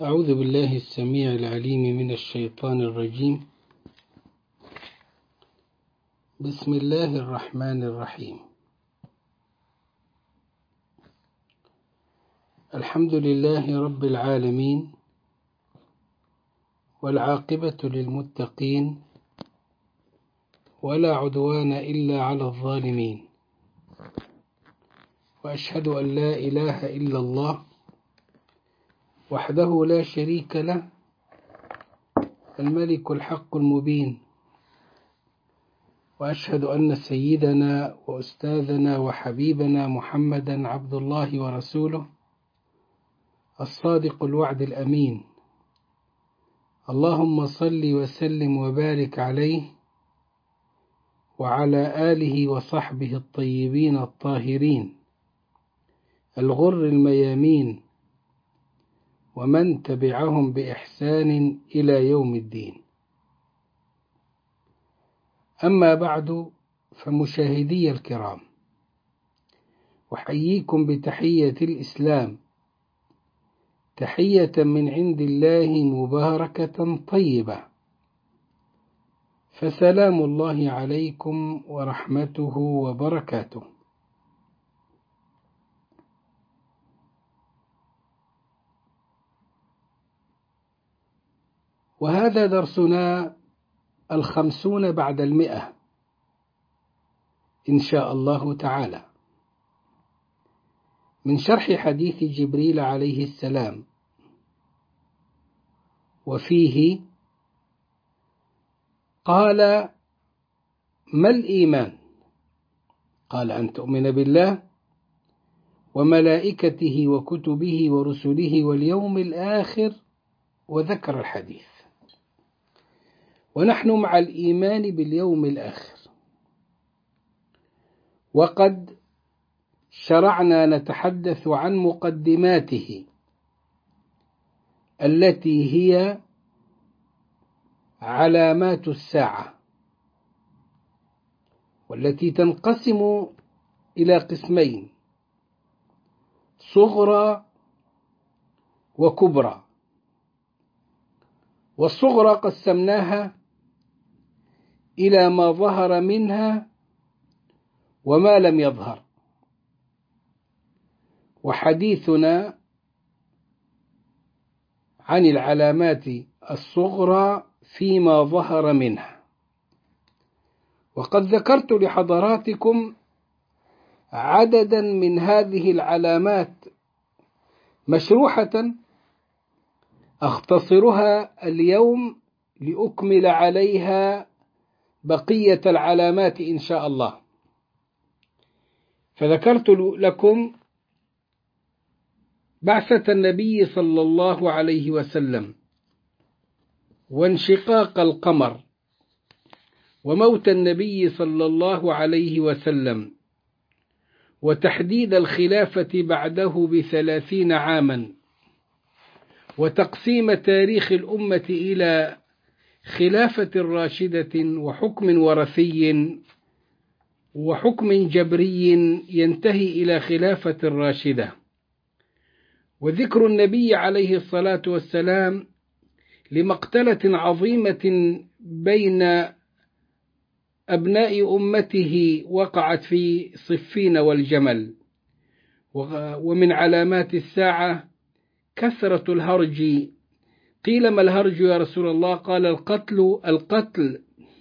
أعوذ بالله السميع العليم من الشيطان الرجيم بسم الله الرحمن الرحيم الحمد لله رب العالمين والعاقبة للمتقين ولا عدوان إلا على الظالمين وأشهد أن لا إله إلا الله وحده لا شريك له الملك الحق المبين وأشهد أن سيدنا وأستاذنا وحبيبنا محمدا عبد الله ورسوله الصادق الوعد الأمين اللهم صل وسلم وبارك عليه وعلى آله وصحبه الطيبين الطاهرين الغر الميامين ومن تبعهم بإحسان إلى يوم الدين أما بعد فمشاهدي الكرام أحييكم بتحية الإسلام تحية من عند الله مباركة طيبة فسلام الله عليكم ورحمته وبركاته وهذا درسنا الخمسون بعد المئة إن شاء الله تعالى من شرح حديث جبريل عليه السلام وفيه قال ما الإيمان قال أن تؤمن بالله وملائكته وكتبه ورسله واليوم الآخر وذكر الحديث ونحن مع الإيمان باليوم الآخر وقد شرعنا نتحدث عن مقدماته التي هي علامات الساعة والتي تنقسم إلى قسمين صغرى وكبرى والصغرى قسمناها إلى ما ظهر منها وما لم يظهر وحديثنا عن العلامات الصغرى فيما ظهر منها وقد ذكرت لحضراتكم عددا من هذه العلامات مشروحة أختصرها اليوم لأكمل عليها بقية العلامات إن شاء الله فذكرت لكم بعثة النبي صلى الله عليه وسلم وانشقاق القمر وموت النبي صلى الله عليه وسلم وتحديد الخلافة بعده بثلاثين عاما وتقسيم تاريخ الأمة إلى خلافة راشدة وحكم ورثي وحكم جبري ينتهي إلى خلافة راشدة وذكر النبي عليه الصلاة والسلام لمقتلة عظيمة بين أبناء أمته وقعت في صفين والجمل ومن علامات الساعة كثرة الهرج قيل ما الهرج يا رسول الله قال القتل القتل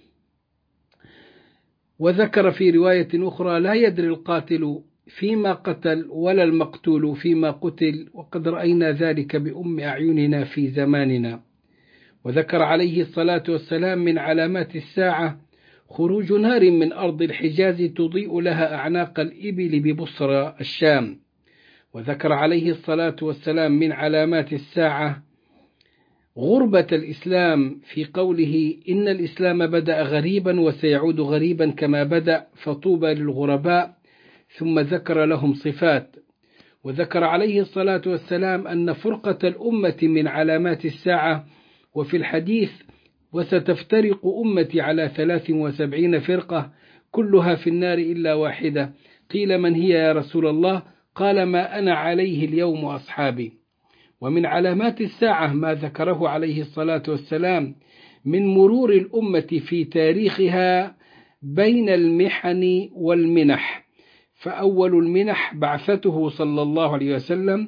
وذكر في رواية أخرى لا يدري القاتل فيما قتل ولا المقتول فيما قتل وقد رأينا ذلك بأم أعيننا في زماننا وذكر عليه الصلاة والسلام من علامات الساعة خروج نار من أرض الحجاز تضيء لها أعناق الإبل ببصرى الشام وذكر عليه الصلاة والسلام من علامات الساعة غربة الإسلام في قوله إن الإسلام بدأ غريبا وسيعود غريبا كما بدأ فطوبى للغرباء ثم ذكر لهم صفات وذكر عليه الصلاة والسلام أن فرقة الأمة من علامات الساعة وفي الحديث وستفترق أمتي على ثلاث وسبعين فرقة كلها في النار إلا واحدة قيل من هي يا رسول الله قال ما أنا عليه اليوم أصحابي ومن علامات الساعة ما ذكره عليه الصلاة والسلام من مرور الأمة في تاريخها بين المحن والمنح فأول المنح بعثته صلى الله عليه وسلم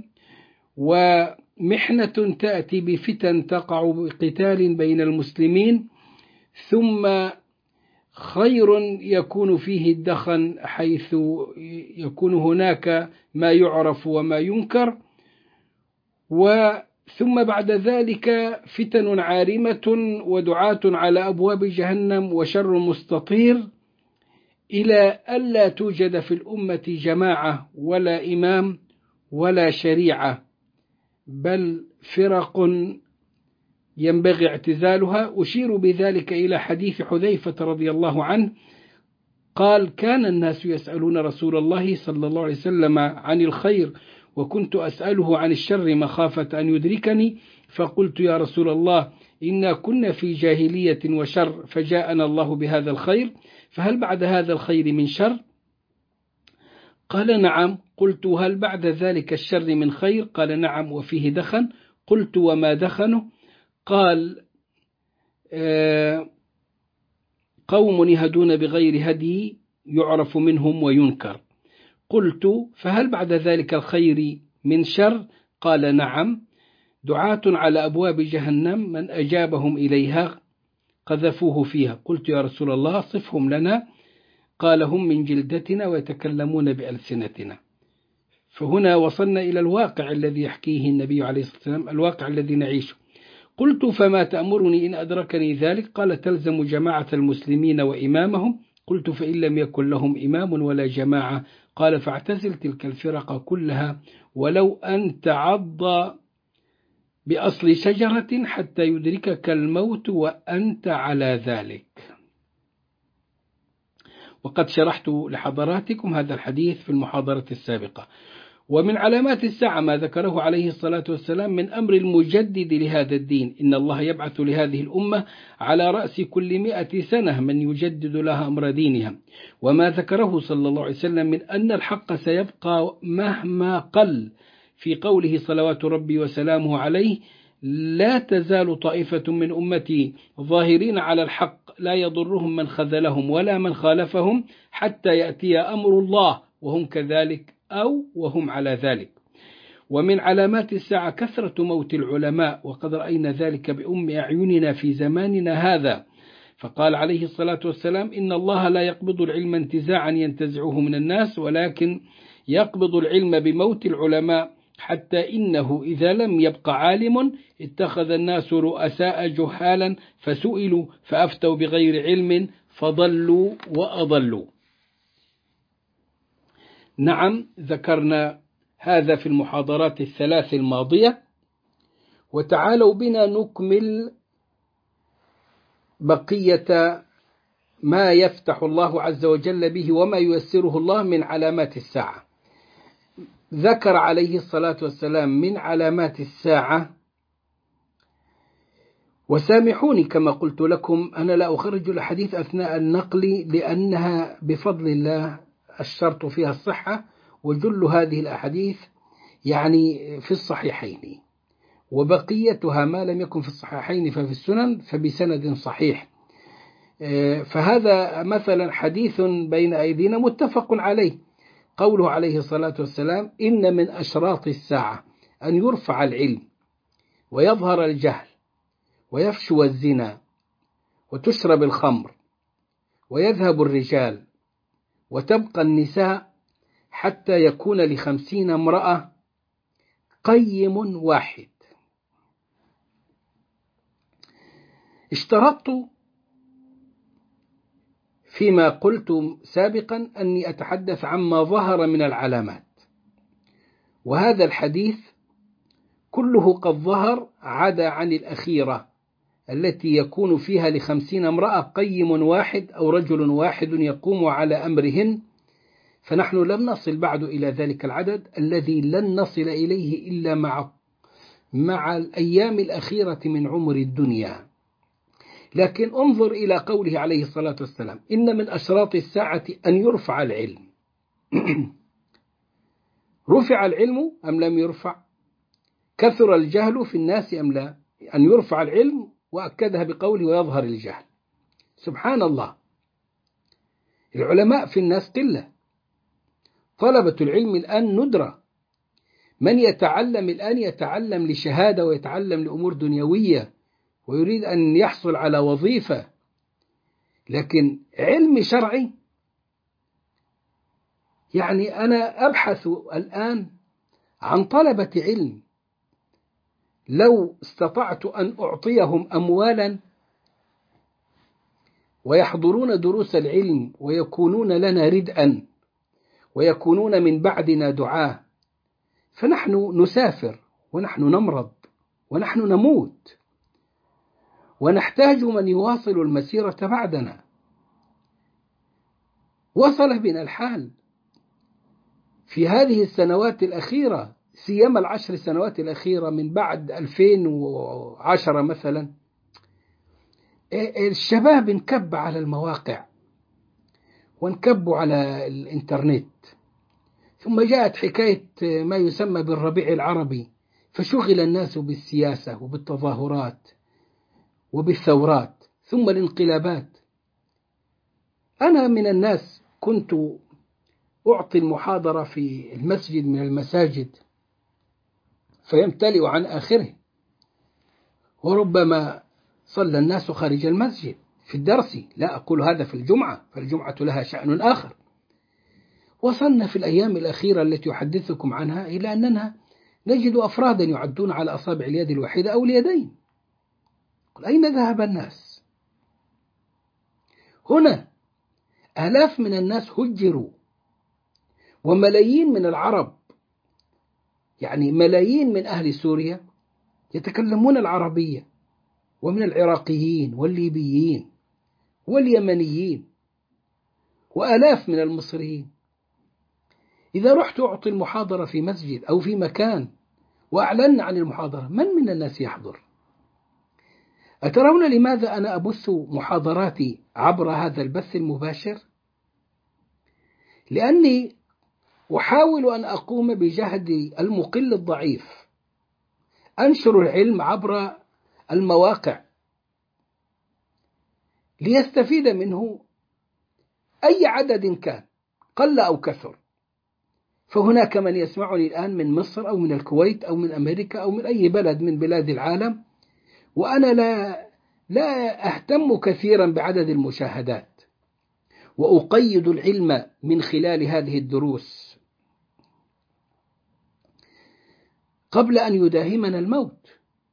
ومحنة تأتي بفتن تقع بقتال بين المسلمين ثم خير يكون فيه الدخن حيث يكون هناك ما يعرف وما ينكر ثم بعد ذلك فتن عارمة ودعاة على أبواب جهنم وشر مستطير إلى ألا توجد في الأمة جماعة ولا إمام ولا شريعة بل فرق ينبغي اعتزالها أشير بذلك إلى حديث حذيفة رضي الله عنه قال كان الناس يسألون رسول الله صلى الله عليه وسلم عن الخير وكنت أسأله عن الشر مخافة أن يدركني فقلت يا رسول الله إنا كنا في جاهلية وشر فجاءنا الله بهذا الخير فهل بعد هذا الخير من شر قال نعم قلت هل بعد ذلك الشر من خير قال نعم وفيه دخن قلت وما دخنه قال آه، قوم يهدون بغير هدي يعرف منهم وينكر قلت فهل بعد ذلك الخير من شر قال نعم دعاة على أبواب جهنم من أجابهم إليها قذفوه فيها قلت يا رسول الله صفهم لنا قال هم من جلدتنا ويتكلمون بألسنتنا فهنا وصلنا إلى الواقع الذي يحكيه النبي عليه الصلاة والسلام الواقع الذي نعيشه قلت فما تأمرني إن أدركني ذلك قال تلزم جماعة المسلمين وإمامهم قلت فإن لم يكن لهم إمام ولا جماعة قال فاعتزل تلك الفرق كلها ولو أن تعض بأصل شجرة حتى يدركك الموت وأنت على ذلك وقد شرحت لحضراتكم هذا الحديث في المحاضرة السابقة ومن علامات الساعة ما ذكره عليه الصلاة والسلام من أمر المجدد لهذا الدين إن الله يبعث لهذه الأمة على رأس كل مئة سنة من يجدد لها أمر دينها وما ذكره صلى الله عليه وسلم من أن الحق سيبقى مهما قل في قوله صلوات ربي وسلامه عليه لا تزال طائفة من أمتي ظاهرين على الحق لا يضرهم من خذلهم ولا من خالفهم حتى يأتي أمر الله وهم كذلك أو وهم على ذلك ومن علامات الساعة كثرة موت العلماء وقد رأينا ذلك بأم أعيننا في زماننا هذا فقال عليه الصلاة والسلام إن الله لا يقبض العلم انتزاعا ينتزعه من الناس ولكن يقبض العلم بموت العلماء حتى إنه إذا لم يبق عالم اتخذ الناس رؤساء جهالا فسئلوا فأفتوا بغير علم فضلوا وأضلوا نعم ذكرنا هذا في المحاضرات الثلاث الماضية وتعالوا بنا نكمل بقية ما يفتح الله عز وجل به وما ييسره الله من علامات الساعة ذكر عليه الصلاة والسلام من علامات الساعة وسامحوني كما قلت لكم أنا لا أخرج الحديث أثناء النقل لأنها بفضل الله الشرط فيها الصحة وجل هذه الأحاديث يعني في الصحيحين وبقيتها ما لم يكن في الصحيحين ففي السنن فبسند صحيح فهذا مثلا حديث بين أيدينا متفق عليه قوله عليه الصلاة والسلام إن من أشراط الساعة أن يرفع العلم ويظهر الجهل ويفشو الزنا وتشرب الخمر ويذهب الرجال وتبقى النساء حتى يكون لخمسين امرأة قيم واحد اشترطت فيما قلت سابقا أني أتحدث عما ظهر من العلامات وهذا الحديث كله قد ظهر عدا عن الأخيرة التي يكون فيها لخمسين امرأة قيم واحد أو رجل واحد يقوم على أمرهن فنحن لم نصل بعد إلى ذلك العدد الذي لن نصل إليه إلا مع مع الأيام الأخيرة من عمر الدنيا لكن انظر إلى قوله عليه الصلاة والسلام إن من أشراط الساعة أن يرفع العلم رفع العلم أم لم يرفع كثر الجهل في الناس أم لا أن يرفع العلم وأكدها بقوله ويظهر الجهل سبحان الله العلماء في الناس قلة طلبة العلم الآن ندرة من يتعلم الآن يتعلم لشهادة ويتعلم لأمور دنيوية ويريد أن يحصل على وظيفة لكن علم شرعي يعني أنا أبحث الآن عن طلبة علم لو استطعت أن أعطيهم أموالا ويحضرون دروس العلم ويكونون لنا ردءا ويكونون من بعدنا دعاه فنحن نسافر ونحن نمرض ونحن نموت ونحتاج من يواصل المسيرة بعدنا وصل بنا الحال في هذه السنوات الأخيرة سيما العشر سنوات الأخيرة من بعد 2010 مثلا الشباب انكب على المواقع وانكبوا على الإنترنت ثم جاءت حكاية ما يسمى بالربيع العربي فشغل الناس بالسياسة وبالتظاهرات وبالثورات ثم الانقلابات أنا من الناس كنت أعطي المحاضرة في المسجد من المساجد فيمتلئ عن آخره وربما صلى الناس خارج المسجد في الدرس لا أقول هذا في الجمعة فالجمعة لها شأن آخر وصلنا في الأيام الأخيرة التي أحدثكم عنها إلى أننا نجد أفرادا يعدون على أصابع اليد الواحدة أو اليدين قل أين ذهب الناس هنا آلاف من الناس هجروا وملايين من العرب يعني ملايين من أهل سوريا يتكلمون العربية ومن العراقيين والليبيين واليمنيين وآلاف من المصريين إذا رحت أعطي المحاضرة في مسجد أو في مكان وأعلن عن المحاضرة من من الناس يحضر أترون لماذا أنا أبث محاضراتي عبر هذا البث المباشر لأني أحاول أن أقوم بجهدي المقل الضعيف أنشر العلم عبر المواقع ليستفيد منه أي عدد كان قل أو كثر فهناك من يسمعني الآن من مصر أو من الكويت أو من أمريكا أو من أي بلد من بلاد العالم وأنا لا لا أهتم كثيرا بعدد المشاهدات وأقيد العلم من خلال هذه الدروس قبل أن يداهمنا الموت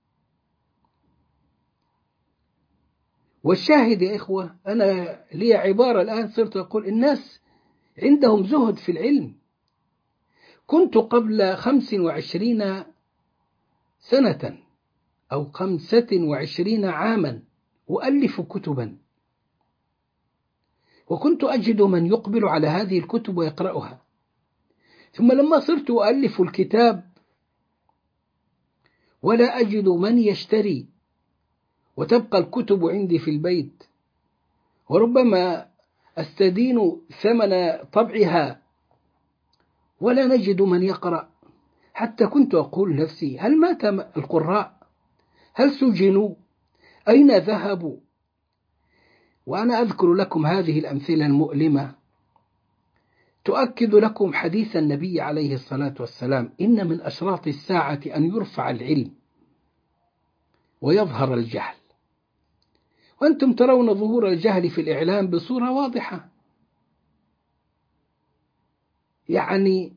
والشاهد يا إخوة أنا لي عبارة الآن صرت أقول الناس عندهم زهد في العلم كنت قبل خمس وعشرين سنة أو خمسة وعشرين عاما أؤلف كتبا وكنت أجد من يقبل على هذه الكتب ويقرأها ثم لما صرت أؤلف الكتاب ولا أجد من يشتري وتبقى الكتب عندي في البيت وربما أستدين ثمن طبعها ولا نجد من يقرأ حتى كنت أقول نفسي هل مات القراء هل سجنوا أين ذهبوا وأنا أذكر لكم هذه الأمثلة المؤلمة تؤكد لكم حديث النبي عليه الصلاة والسلام إن من أشراط الساعة أن يرفع العلم ويظهر الجهل وأنتم ترون ظهور الجهل في الإعلام بصورة واضحة يعني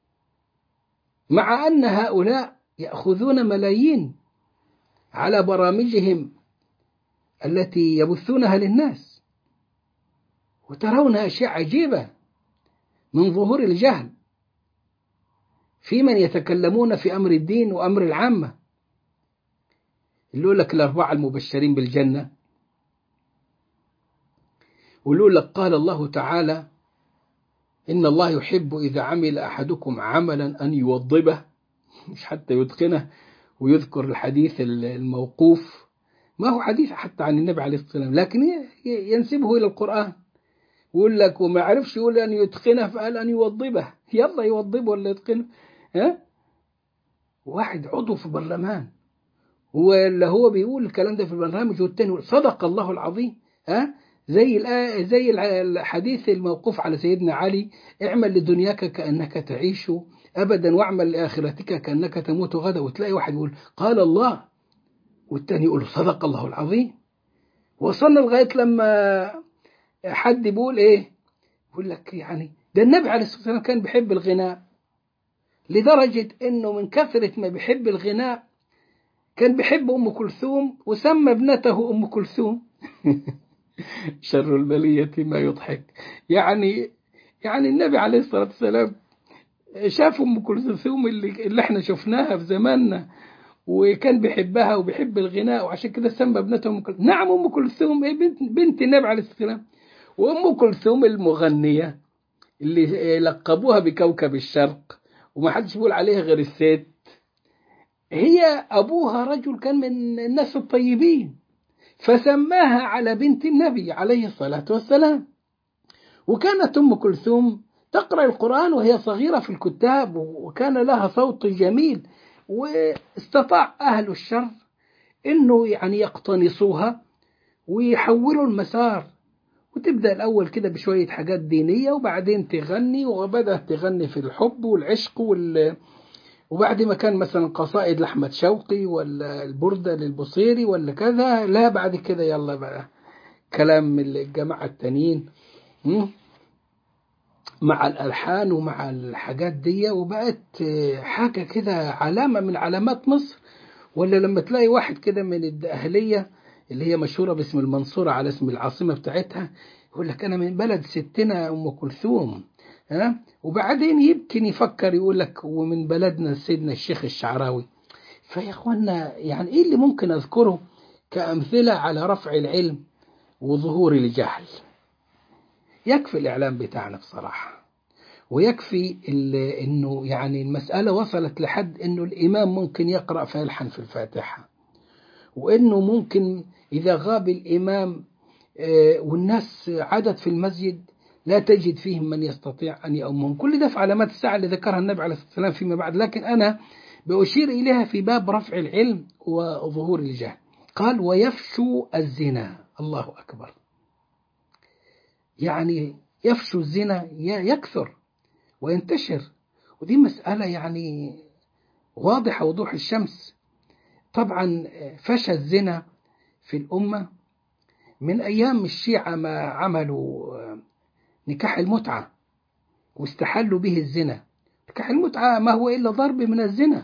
مع أن هؤلاء يأخذون ملايين على برامجهم التي يبثونها للناس وترون أشياء عجيبة من ظهور الجهل في من يتكلمون في أمر الدين وأمر العامة يقول لك الأربعة المبشرين بالجنة ويقول لك قال الله تعالى إن الله يحب إذا عمل أحدكم عملا أن يوضبه مش حتى يتقنه ويذكر الحديث الموقوف ما هو حديث حتى عن النبي عليه الصلاة والسلام لكن ينسبه إلى القرآن يقول لك وما عرفش يقول أن يتقنه فقال أن يوضبه يلا يوضبه ولا يتقنه ها واحد عضو في برلمان ولا هو بيقول الكلام ده في البرنامج والتاني يقول صدق الله العظيم ها زي الآ- زي الع- الحديث الموقوف على سيدنا علي اعمل لدنياك كأنك تعيش أبدا واعمل لآخرتك كأنك تموت غدا وتلاقي واحد يقول قال الله والتاني يقول صدق الله العظيم وصلنا لغاية لما حد بيقول ايه يقول لك يعني ده النبي عليه الصلاة والسلام كان بيحب الغناء لدرجة انه من كثرة ما بيحب الغناء كان بيحب ام كلثوم وسمى ابنته ام كلثوم شر البلية ما يضحك يعني يعني النبي عليه الصلاة والسلام شاف ام كلثوم اللي, اللي احنا شفناها في زماننا وكان بيحبها وبيحب الغناء وعشان كده سمى ابنته ام كلثوم نعم ام كلثوم إيه بنت, بنت النبي عليه الصلاة والسلام وام كلثوم المغنية اللي لقبوها بكوكب الشرق وما حدش بيقول عليها غير الست هي أبوها رجل كان من الناس الطيبين فسماها على بنت النبي عليه الصلاة والسلام وكانت أم كلثوم تقرأ القرآن وهي صغيرة في الكتاب وكان لها صوت جميل واستطاع أهل الشر أنه يعني يقتنصوها ويحولوا المسار وتبدأ الأول كده بشوية حاجات دينية وبعدين تغني وبدأت تغني في الحب والعشق وال وبعد ما كان مثلا قصائد لأحمد شوقي ولا البردة للبصيري ولا كذا لا بعد كده يلا بقى كلام الجماعة التانيين م? مع الألحان ومع الحاجات دي وبقت حاجة كده علامة من علامات مصر ولا لما تلاقي واحد كده من الأهلية اللي هي مشهورة باسم المنصورة على اسم العاصمة بتاعتها يقول لك أنا من بلد ستنا أم كلثوم ها وبعدين يمكن يفكر يقول لك ومن بلدنا سيدنا الشيخ الشعراوي فيا اخوانا يعني ايه اللي ممكن اذكره كامثله على رفع العلم وظهور الجهل يكفي الاعلام بتاعنا بصراحه ويكفي انه يعني المساله وصلت لحد انه الامام ممكن يقرا فيلحن في الفاتحه وانه ممكن اذا غاب الامام والناس عدد في المسجد لا تجد فيهم من يستطيع أن يؤمهم كل ده في علامات الساعة اللي ذكرها النبي عليه الصلاة والسلام فيما بعد لكن أنا بأشير إليها في باب رفع العلم وظهور الجهل قال ويفشو الزنا الله أكبر يعني يفشو الزنا يكثر وينتشر ودي مسألة يعني واضحة وضوح الشمس طبعا فشى الزنا في الأمة من أيام الشيعة ما عملوا نكاح المتعة واستحلوا به الزنا نكاح المتعة ما هو إلا ضرب من الزنا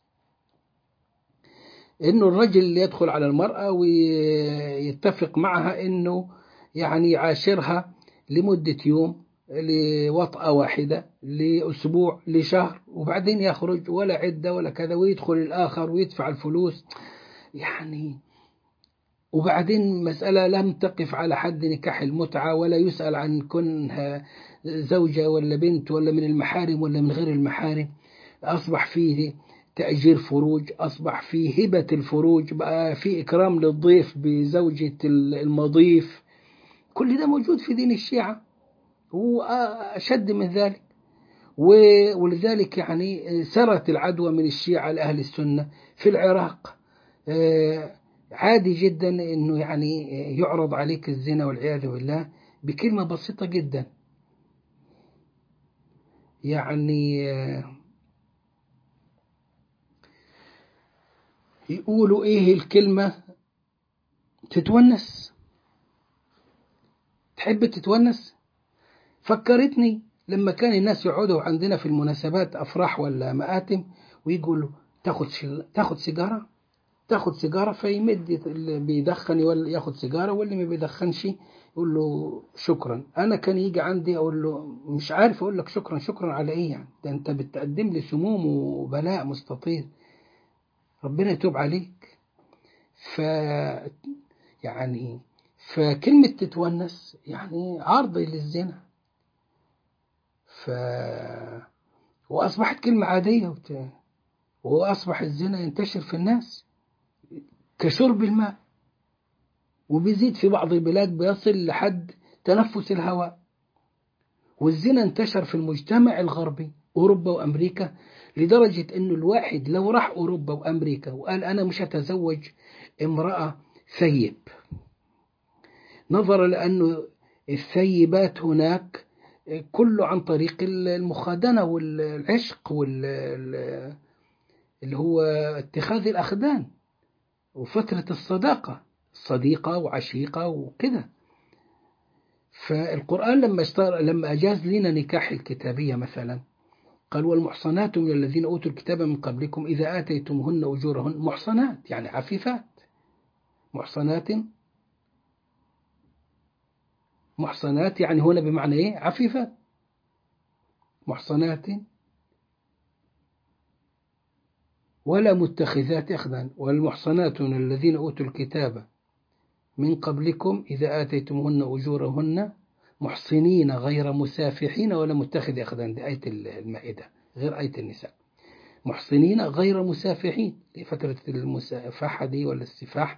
إنه الرجل يدخل على المرأة ويتفق معها إنه يعني يعاشرها لمدة يوم لوطأة واحدة لأسبوع لشهر وبعدين يخرج ولا عدة ولا كذا ويدخل الآخر ويدفع الفلوس يعني وبعدين مسألة لم تقف على حد نكاح المتعة ولا يسأل عن كونها زوجة ولا بنت ولا من المحارم ولا من غير المحارم أصبح فيه تأجير فروج أصبح فيه هبة الفروج بقى في إكرام للضيف بزوجة المضيف كل ده موجود في دين الشيعة وأشد من ذلك ولذلك يعني سرت العدوى من الشيعة لأهل السنة في العراق عادي جدا انه يعني يعرض عليك الزنا والعياذ بالله بكلمة بسيطة جدا يعني يقولوا ايه الكلمة تتونس تحب تتونس فكرتني لما كان الناس يقعدوا عندنا في المناسبات افراح ولا مآتم ويقولوا تاخد تاخد سيجاره تاخد سيجارة فيمد اللي بيدخن ياخد سيجارة واللي ما بيدخنش يقول له شكرا أنا كان يجي عندي أقول له مش عارف أقول لك شكرا شكرا على إيه يعني ده أنت بتقدم لي سموم وبلاء مستطيل ربنا يتوب عليك ف يعني فكلمة تتونس يعني عرض للزنا ف وأصبحت كلمة عادية وت... وأصبح الزنا ينتشر في الناس كشرب الماء وبيزيد في بعض البلاد بيصل لحد تنفس الهواء والزنا انتشر في المجتمع الغربي أوروبا وأمريكا لدرجة أنه الواحد لو راح أوروبا وأمريكا وقال أنا مش هتزوج امرأة ثيب نظرا لأنه الثيبات هناك كله عن طريق المخادنة والعشق وال اللي هو اتخاذ الأخدان وفترة الصداقة صديقة وعشيقة وكده فالقرآن لما اشتر... لما أجاز لنا نكاح الكتابية مثلا قال والمحصنات من الذين أوتوا الكتاب من قبلكم إذا آتيتمهن أجورهن محصنات يعني عفيفات محصنات محصنات يعني هنا بمعنى إيه عفيفات محصنات ولا متخذات أخذا والمحصنات من الذين أوتوا الكتاب من قبلكم إذا آتيتمهن أجورهن محصنين غير مسافحين ولا متخذ أخذا دي آية المائدة غير آية النساء محصنين غير مسافحين لفترة المسافحة دي ولا السفاح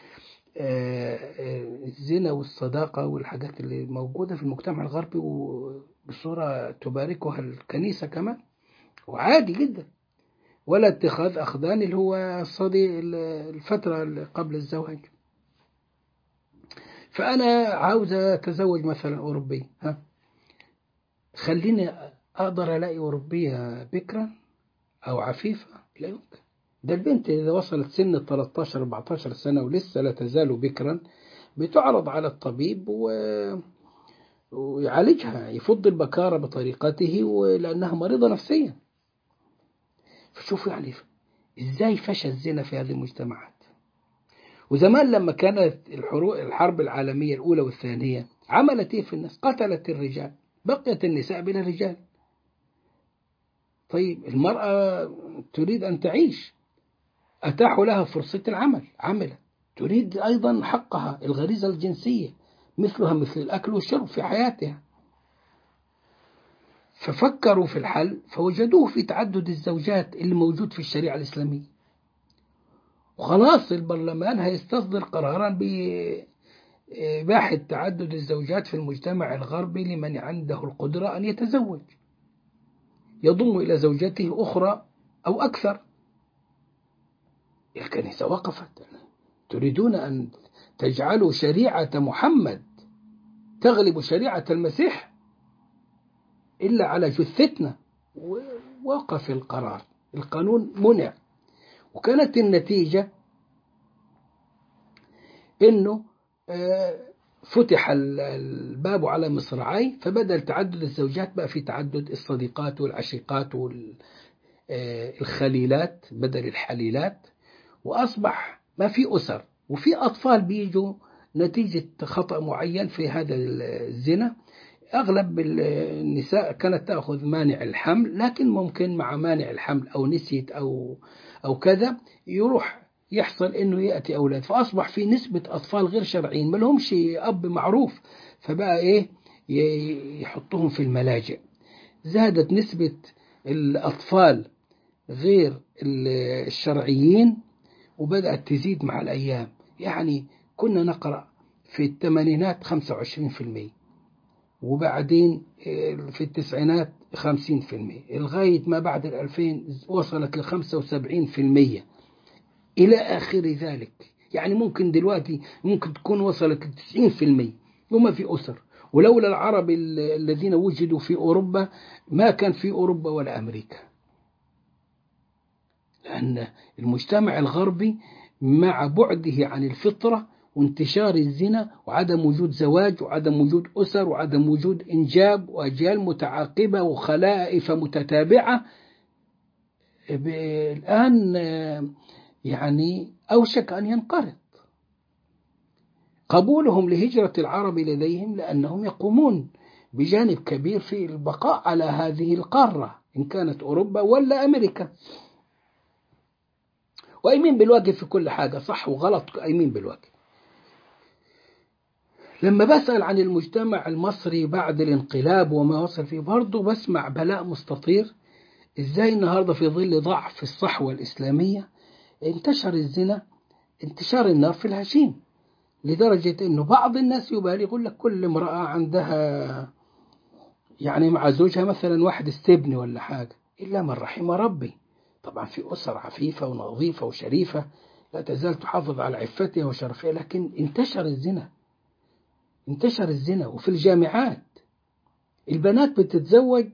الزنا والصداقة والحاجات اللي موجودة في المجتمع الغربي وبصورة تباركها الكنيسة كمان وعادي جدا ولا اتخاذ أخدان اللي هو الصدي الفترة اللي قبل الزواج فأنا عاوز أتزوج مثلا أوروبي ها خليني أقدر ألاقي أوروبية بكرا أو عفيفة لا يمكن ده البنت إذا وصلت سن 13 14 سنة ولسه لا تزال بكرا بتعرض على الطبيب و... ويعالجها يفض البكارة بطريقته ولأنها مريضة نفسيا فشوفوا يعني إزاي فشى الزنا في هذه المجتمعات وزمان لما كانت الحرب العالمية الأولى والثانية عملت إيه في الناس قتلت الرجال بقيت النساء بلا رجال طيب المرأة تريد أن تعيش أتاحوا لها فرصة العمل عملت تريد أيضا حقها الغريزة الجنسية مثلها مثل الأكل والشرب في حياتها ففكروا في الحل فوجدوه في تعدد الزوجات اللي موجود في الشريعة الإسلامية وخلاص البرلمان هيستصدر قرارا بإباحة تعدد الزوجات في المجتمع الغربي لمن عنده القدرة أن يتزوج يضم إلى زوجته أخرى أو أكثر الكنيسة وقفت تريدون أن تجعلوا شريعة محمد تغلب شريعة المسيح إلا على جثتنا ووقف القرار القانون منع وكانت النتيجة أنه فتح الباب على مصراعي فبدل تعدد الزوجات بقى في تعدد الصديقات والعشيقات والخليلات بدل الحليلات وأصبح ما في أسر وفي أطفال بيجوا نتيجة خطأ معين في هذا الزنا أغلب النساء كانت تأخذ مانع الحمل لكن ممكن مع مانع الحمل أو نسيت أو أو كذا يروح يحصل انه ياتي اولاد فاصبح في نسبه اطفال غير شرعيين ما لهمش اب معروف فبقى ايه يحطهم في الملاجئ زادت نسبه الاطفال غير الشرعيين وبدات تزيد مع الايام يعني كنا نقرا في الثمانينات 25% وبعدين في التسعينات 50% لغاية ما بعد الألفين وصلت لخمسة وسبعين في المية إلى آخر ذلك يعني ممكن دلوقتي ممكن تكون وصلت لتسعين في المية وما في أسر ولولا العرب الذين وجدوا في أوروبا ما كان في أوروبا ولا أمريكا لأن المجتمع الغربي مع بعده عن الفطرة وانتشار الزنا وعدم وجود زواج وعدم وجود أسر وعدم وجود إنجاب وأجيال متعاقبة وخلائف متتابعة الآن يعني أوشك أن ينقرض قبولهم لهجرة العرب لديهم لأنهم يقومون بجانب كبير في البقاء على هذه القارة إن كانت أوروبا ولا أمريكا وأيمين بالواجب في كل حاجة صح وغلط أيمين بالواجب لما بسأل عن المجتمع المصري بعد الانقلاب وما وصل فيه برضه بسمع بلاء مستطير ازاي النهارده في ظل ضعف الصحوة الإسلامية انتشر الزنا انتشار النار في الهشيم لدرجة انه بعض الناس يبالغ يقول لك كل امرأة عندها يعني مع زوجها مثلا واحد استبني ولا حاجة إلا من رحم ربي طبعا في أسر عفيفة ونظيفة وشريفة لا تزال تحافظ على عفتها وشرفها لكن انتشر الزنا انتشر الزنا وفي الجامعات البنات بتتزوج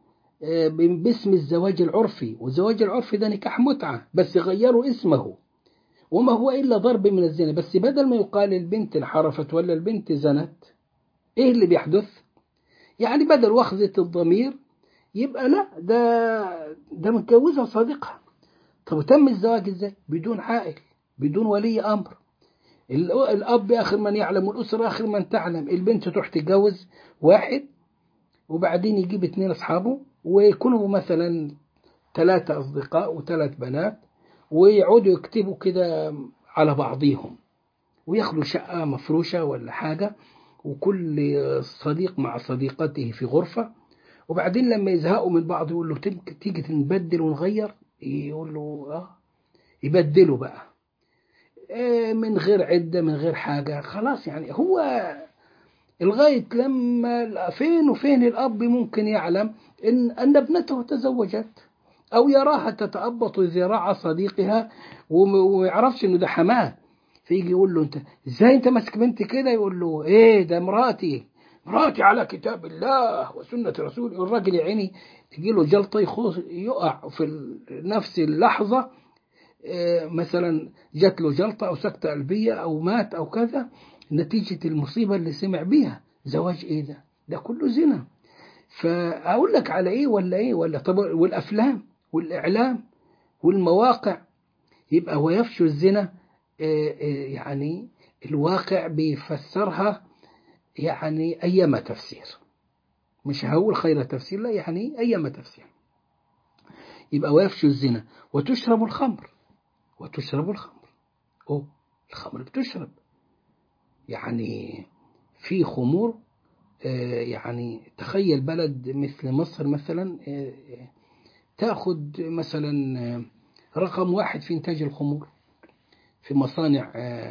باسم الزواج العرفي والزواج العرفي ده نكاح متعة بس غيروا اسمه وما هو إلا ضرب من الزنا بس بدل ما يقال البنت انحرفت ولا البنت زنت إيه اللي بيحدث يعني بدل وخزة الضمير يبقى لا ده ده متجوزها صديقها طب تم الزواج ازاي بدون عائل بدون ولي امر الاب اخر من يعلم والاسره اخر من تعلم البنت تروح تتجوز واحد وبعدين يجيب اثنين اصحابه ويكونوا مثلا ثلاثة أصدقاء وثلاث بنات ويقعدوا يكتبوا كده على بعضيهم وياخدوا شقة مفروشة ولا حاجة وكل صديق مع صديقته في غرفة وبعدين لما يزهقوا من بعض يقول له تيجي نبدل ونغير يقول له اه يبدلوا بقى آه من غير عدة من غير حاجة خلاص يعني هو لغاية لما فين وفين الأب ممكن يعلم إن أن ابنته تزوجت أو يراها تتأبط ذراع صديقها وما يعرفش إنه ده حماه فيجي يقول له أنت إزاي أنت ماسك بنتي كده يقول له إيه ده مراتي مراتي على كتاب الله وسنة رسوله الراجل يا عيني تجي له جلطة يقع في نفس اللحظة مثلا جات له جلطة أو سكتة قلبية أو مات أو كذا نتيجة المصيبة اللي سمع بيها زواج إيه ده ده كله زنا فأقول لك على إيه ولا إيه ولا طب والأفلام والإعلام والمواقع يبقى ويفشو الزنا يعني الواقع بيفسرها يعني أيما تفسير مش هقول خير تفسير لا يعني أيما تفسير يبقى ويفشو الزنا وتشرب الخمر وتشرب الخمر أوه الخمر بتشرب يعني في خمور يعني تخيل بلد مثل مصر مثلا تاخد مثلا رقم واحد في إنتاج الخمور في مصانع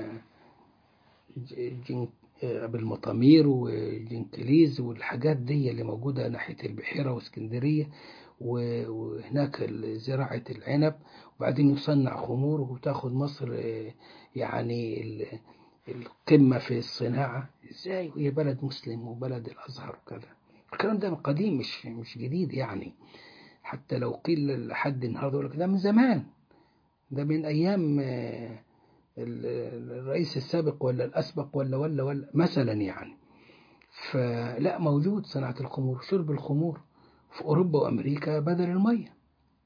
بالمطامير وجنكليز والحاجات دي اللي موجودة ناحية البحيرة واسكندرية وهناك زراعة العنب وبعدين يصنع خمور وتاخد مصر يعني القمة في الصناعة ازاي وهي بلد مسلم وبلد الأزهر وكذا الكلام ده قديم مش مش جديد يعني حتى لو قيل لحد النهارده يقول لك ده من زمان ده من أيام الرئيس السابق ولا الأسبق ولا ولا ولا مثلا يعني فلا موجود صناعة الخمور شرب الخمور في أوروبا وأمريكا بدل المية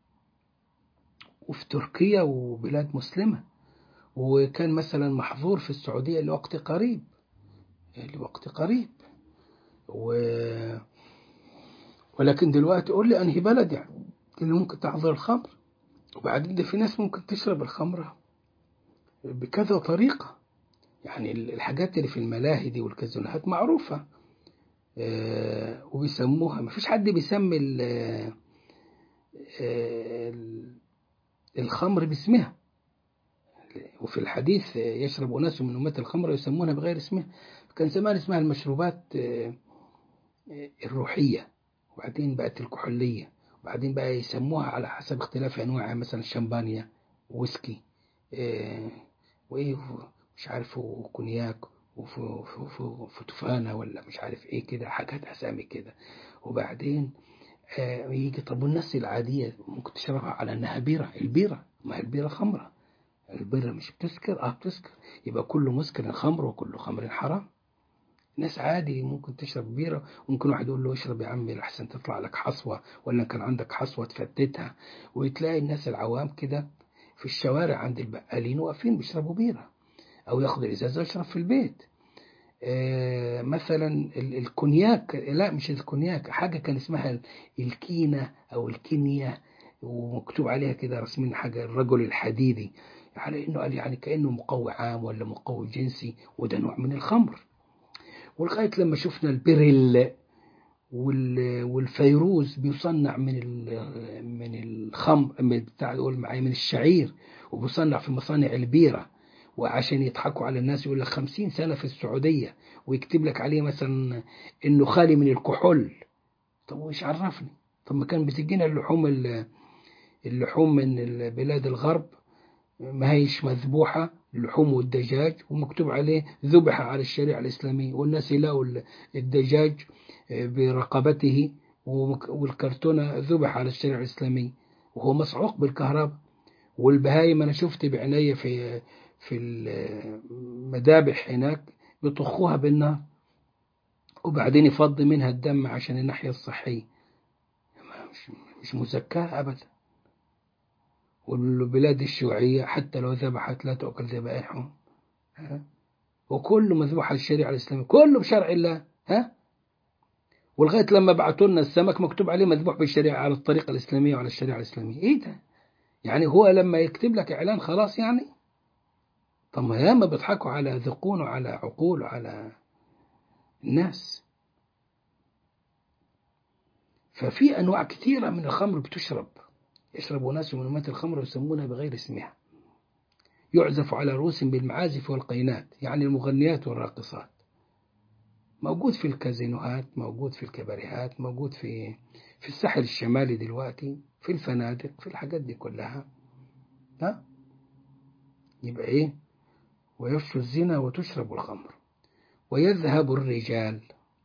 وفي تركيا وبلاد مسلمة وكان مثلا محظور في السعودية لوقت قريب لوقت قريب و... ولكن دلوقتي قول لي أنهي بلد يعني اللي ممكن تحظر الخمر وبعدين ده في ناس ممكن تشرب الخمر بكذا طريقة يعني الحاجات اللي في الملاهي دي والكازينوهات معروفة آه وبيسموها ما فيش حد بيسمي الخمر باسمها وفي الحديث يشرب أناس من أمة الخمر يسمونها بغير اسمها كان زمان اسمها المشروبات الروحية وبعدين بقت الكحولية وبعدين بقى يسموها على حسب اختلاف أنواعها مثلا شمبانيا ويسكي وإيه مش عارف وكونياك وفتفانة ولا مش عارف إيه كده حاجات أسامي كده وبعدين يجي طب والناس العادية ممكن تشربها على أنها بيرة البيرة ما البيرة خمرة البيرة مش بتسكر اه بتسكر يبقى كل مسكر خمر وكل خمر حرام ناس عادي ممكن تشرب بيرة ممكن واحد يقول له اشرب يا عمي لحسن تطلع لك حصوة ولا كان عندك حصوة تفتتها وتلاقي الناس العوام كده في الشوارع عند البقالين واقفين بيشربوا بيرة أو ياخد الإزازة ويشرب في البيت آه مثلا الكونياك لا مش الكونياك حاجة كان اسمها الكينة أو الكينيا ومكتوب عليها كده رسمين حاجة الرجل الحديدي على انه قال يعني كانه مقوي عام ولا مقوي جنسي وده نوع من الخمر ولغايه لما شفنا البريل والفيروز بيصنع من من الخمر بتاع يقول معايا من الشعير وبيصنع في مصانع البيره وعشان يضحكوا على الناس يقول لك خمسين سنة في السعودية ويكتب لك عليه مثلا انه خالي من الكحول طب وإيش عرفني طب ما كان بتجينا اللحوم اللحوم من بلاد الغرب ما هيش مذبوحة اللحوم والدجاج ومكتوب عليه ذبح على الشريعة الإسلامية والناس يلاقوا الدجاج برقبته والكرتونة ذبح على الشريعة الإسلامية وهو مصعوق بالكهرباء والبهايم أنا شفت بعناية في في المذابح هناك بيطخوها بالنار وبعدين يفضي منها الدم عشان الناحية الصحية مش, مش مزكاة أبدا والبلاد الشيوعية حتى لو ذبحت لا تؤكل ذبائحهم وكله مذبوح على الشريعة الإسلامية كله بشرع الله ها ولغاية لما بعتوا لنا السمك مكتوب عليه مذبوح بالشريعة على الطريقة الإسلامية وعلى الشريعة الإسلامية إيه ده يعني هو لما يكتب لك إعلان خلاص يعني طب ما ياما بيضحكوا على ذقون وعلى عقول وعلى الناس ففي أنواع كثيرة من الخمر بتشرب يشرب ناس من أمات الخمر ويسمونها بغير اسمها يعزف على رؤوسهم بالمعازف والقينات يعني المغنيات والراقصات موجود في الكازينوهات موجود في الكباريهات موجود في في الساحل الشمالي دلوقتي في الفنادق في الحاجات دي كلها ها يبقى ايه ويفشو الزنا وتشرب الخمر ويذهب الرجال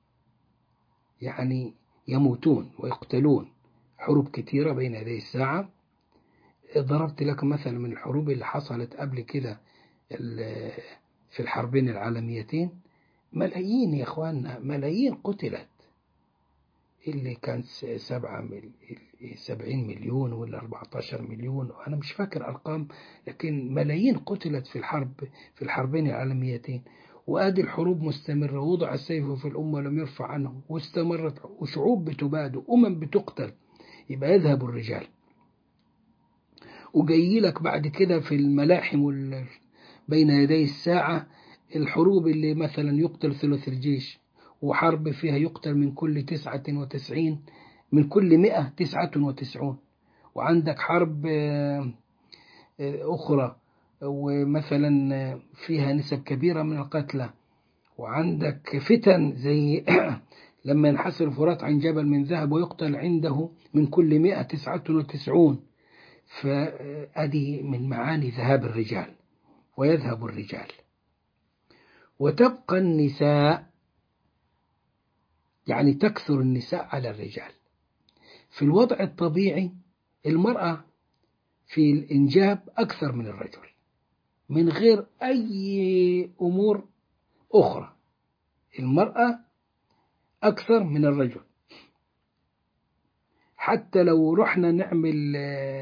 يعني يموتون ويقتلون حروب كثيرة بين يدي الساعة ضربت لك مثلا من الحروب اللي حصلت قبل كده في الحربين العالميتين ملايين يا اخواننا ملايين قتلت اللي كان سبعة مل... سبعين مليون ولا 14 مليون أنا مش فاكر أرقام لكن ملايين قتلت في الحرب في الحربين العالميتين وآدي الحروب مستمرة ووضع السيف في الأمة ولم يرفع عنه واستمرت وشعوب بتباد وأمم بتقتل يبقى يذهب الرجال وجاي لك بعد كده في الملاحم وال... بين يدي الساعة الحروب اللي مثلا يقتل ثلث الجيش وحرب فيها يقتل من كل تسعة وتسعين من كل مئة تسعة وتسعون وعندك حرب أخرى ومثلا فيها نسب كبيرة من القتلى وعندك فتن زي لما ينحسر الفرات عن جبل من ذهب ويقتل عنده من كل مئة تسعة وتسعون فأدي من معاني ذهاب الرجال ويذهب الرجال وتبقى النساء يعني تكثر النساء على الرجال في الوضع الطبيعي المرأة في الإنجاب أكثر من الرجل من غير أي أمور أخرى المرأة أكثر من الرجل حتى لو رحنا نعمل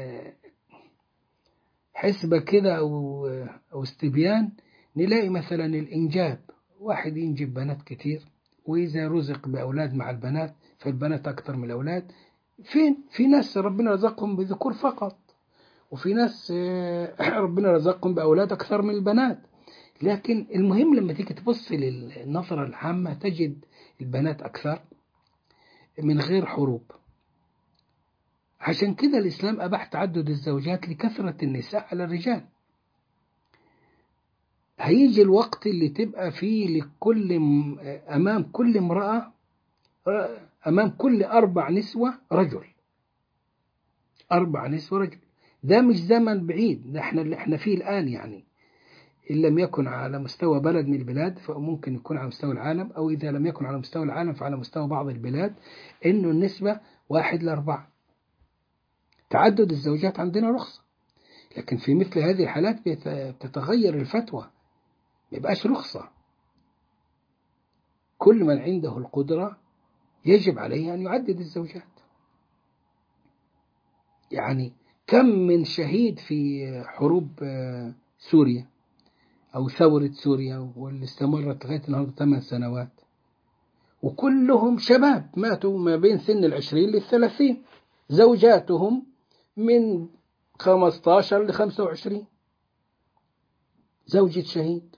حسبة كده أو, أو استبيان نلاقي مثلا الإنجاب واحد ينجب بنات كتير وإذا رزق بأولاد مع البنات فالبنات أكثر من الأولاد فين؟ في ناس ربنا رزقهم بذكور فقط وفي ناس ربنا رزقهم بأولاد أكثر من البنات لكن المهم لما تيجي تبص للنظرة العامة تجد البنات أكثر من غير حروب عشان كده الإسلام أباح تعدد الزوجات لكثرة النساء على الرجال هيجي الوقت اللي تبقى فيه لكل أمام كل امرأة أمام كل أربع نسوة رجل أربع نسوة رجل ده مش زمن بعيد ده احنا اللي احنا فيه الآن يعني إن لم يكن على مستوى بلد من البلاد فممكن يكون على مستوى العالم أو إذا لم يكن على مستوى العالم فعلى مستوى بعض البلاد إنه النسبة واحد لأربعة تعدد الزوجات عندنا رخصة لكن في مثل هذه الحالات بتتغير الفتوى ما يبقاش رخصة كل من عنده القدرة يجب عليه أن يعدد الزوجات يعني كم من شهيد في حروب سوريا أو ثورة سوريا واللي استمرت لغاية النهاردة ثمان سنوات وكلهم شباب ماتوا ما بين سن العشرين للثلاثين زوجاتهم من خمستاشر لخمسة وعشرين زوجة شهيد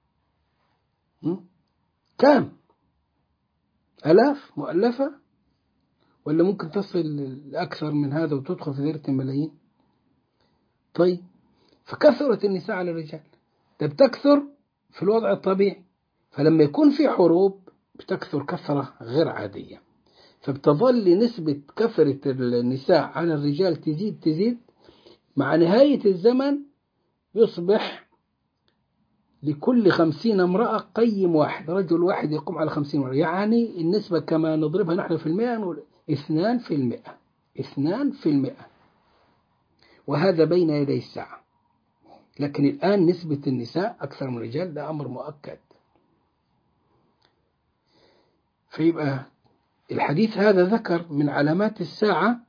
كم ألاف مؤلفة ولا ممكن تصل لأكثر من هذا وتدخل في دائرة الملايين طيب فكثرت النساء على الرجال ده بتكثر في الوضع الطبيعي فلما يكون في حروب بتكثر كثرة غير عادية فبتظل نسبة كثرة النساء على الرجال تزيد تزيد مع نهاية الزمن يصبح لكل خمسين امرأة قيم واحد رجل واحد يقوم على خمسين امرأة يعني النسبة كما نضربها نحن في المئة نقول اثنان في المئة اثنان في المئة وهذا بين يدي الساعة لكن الآن نسبة النساء أكثر من الرجال ده أمر مؤكد فيبقى الحديث هذا ذكر من علامات الساعة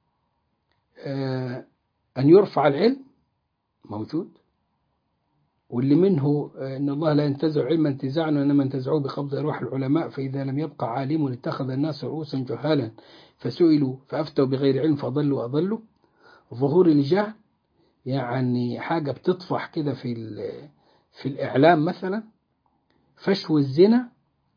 أن يرفع العلم موجود واللي منه أن الله لا ينتزع علما انتزاعا وإنما انتزعوه بقبض أرواح العلماء فإذا لم يبقى عالم اتخذ الناس رؤوسا جهالا فسئلوا فأفتوا بغير علم فضلوا وأضلوا ظهور الجهل يعني حاجة بتطفح كده في في الإعلام مثلا فشو الزنا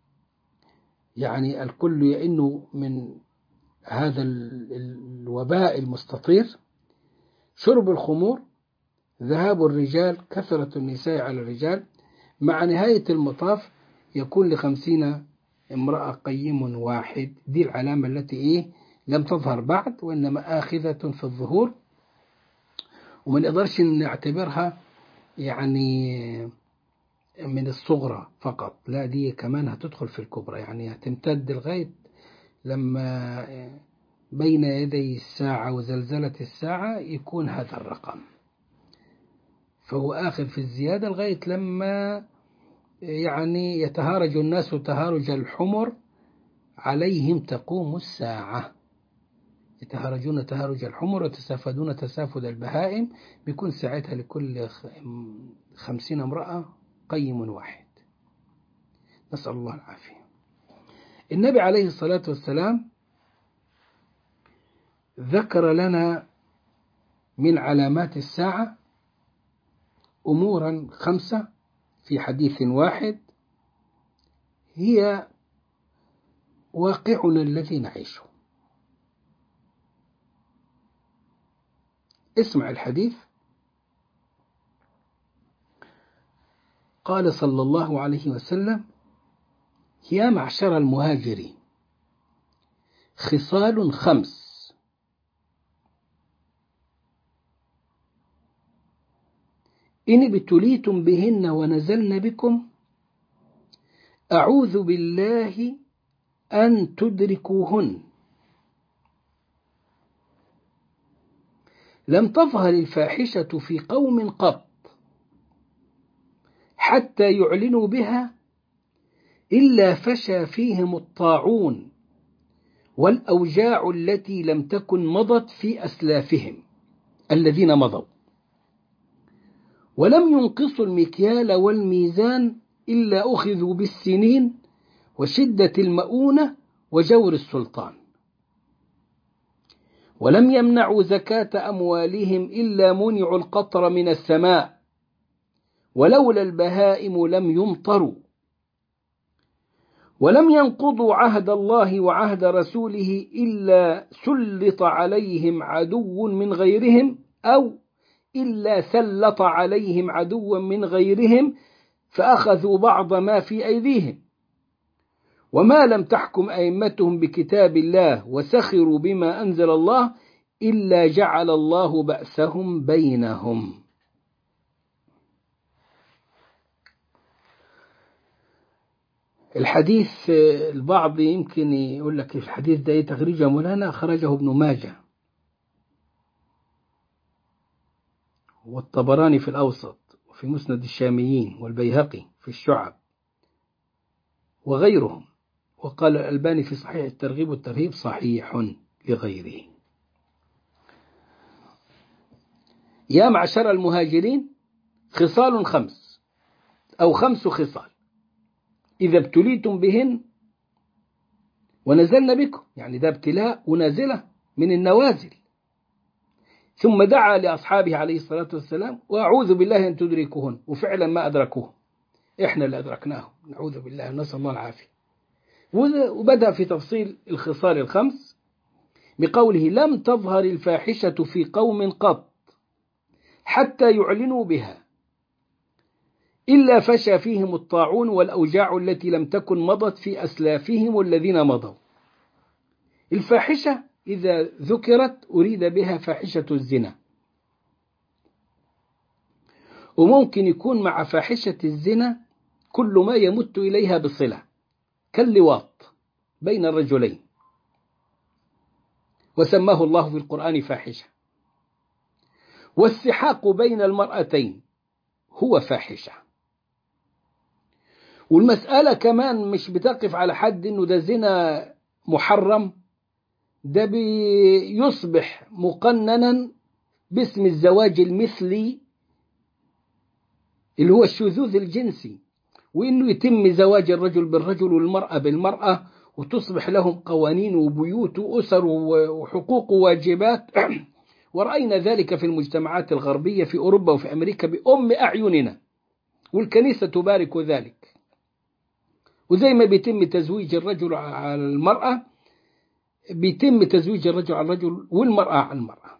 يعني الكل يئن من هذا الوباء المستطير شرب الخمور ذهاب الرجال كثرة النساء على الرجال مع نهاية المطاف يكون لخمسين امرأة قيم واحد دي العلامة التي إيه لم تظهر بعد وإنما آخذة في الظهور وما نقدرش نعتبرها يعني من الصغرى فقط لا دي كمان هتدخل في الكبرى يعني هتمتد لغاية لما بين يدي الساعة وزلزلة الساعة يكون هذا الرقم فهو آخر في الزيادة لغاية لما يعني يتهارج الناس تهارج الحمر عليهم تقوم الساعة يتهارجون تهارج الحمر وتسافدون تسافد البهائم بيكون ساعتها لكل خمسين امرأة قيم واحد نسأل الله العافية النبي عليه الصلاة والسلام ذكر لنا من علامات الساعة أمورا خمسة في حديث واحد هي واقعنا الذي نعيشه اسمع الحديث قال صلى الله عليه وسلم يا معشر المهاجرين خصال خمس إن ابتليتم بهن ونزلن بكم أعوذ بالله أن تدركوهن لم تظهر الفاحشة في قوم قط حتى يعلنوا بها إلا فشى فيهم الطاعون والأوجاع التي لم تكن مضت في أسلافهم الذين مضوا ولم ينقصوا المكيال والميزان إلا أخذوا بالسنين وشدة المؤونة وجور السلطان ولم يمنعوا زكاة أموالهم إلا منعوا القطر من السماء ولولا البهائم لم يمطروا ولم ينقضوا عهد الله وعهد رسوله إلا سلط عليهم عدو من غيرهم أو إلا سلط عليهم عدوا من غيرهم فأخذوا بعض ما في أيديهم وما لم تحكم أئمتهم بكتاب الله وسخروا بما أنزل الله إلا جعل الله بأسهم بينهم الحديث البعض يمكن يقول لك الحديث ده تخريجه مولانا أخرجه ابن ماجه والطبراني في الأوسط وفي مسند الشاميين والبيهقي في الشعب وغيرهم وقال الألباني في صحيح الترغيب والترهيب صحيح لغيره يا معشر المهاجرين خصال خمس أو خمس خصال إذا ابتليتم بهن ونزلنا بكم يعني ده ابتلاء ونازلة من النوازل ثم دعا لأصحابه عليه الصلاة والسلام وأعوذ بالله أن تدركوهن وفعلا ما أدركوه إحنا اللي أدركناهم نعوذ بالله نسأل الله العافية وبدأ في تفصيل الخصال الخمس بقوله لم تظهر الفاحشة في قوم قط حتى يعلنوا بها إلا فشى فيهم الطاعون والأوجاع التي لم تكن مضت في أسلافهم الذين مضوا الفاحشة إذا ذكرت أريد بها فاحشة الزنا وممكن يكون مع فاحشة الزنا كل ما يمت إليها بصلة كاللواط بين الرجلين وسماه الله في القرآن فاحشة والسحاق بين المرأتين هو فاحشة والمسألة كمان مش بتقف على حد انه ده زنا محرم ده بيصبح مقننا باسم الزواج المثلي اللي هو الشذوذ الجنسي وانه يتم زواج الرجل بالرجل والمرأة بالمرأة وتصبح لهم قوانين وبيوت وأسر وحقوق وواجبات ورأينا ذلك في المجتمعات الغربية في أوروبا وفي أمريكا بأم أعيننا والكنيسة تبارك ذلك وزي ما بيتم تزويج الرجل على المرأة بيتم تزويج الرجل على الرجل والمرأة على المرأة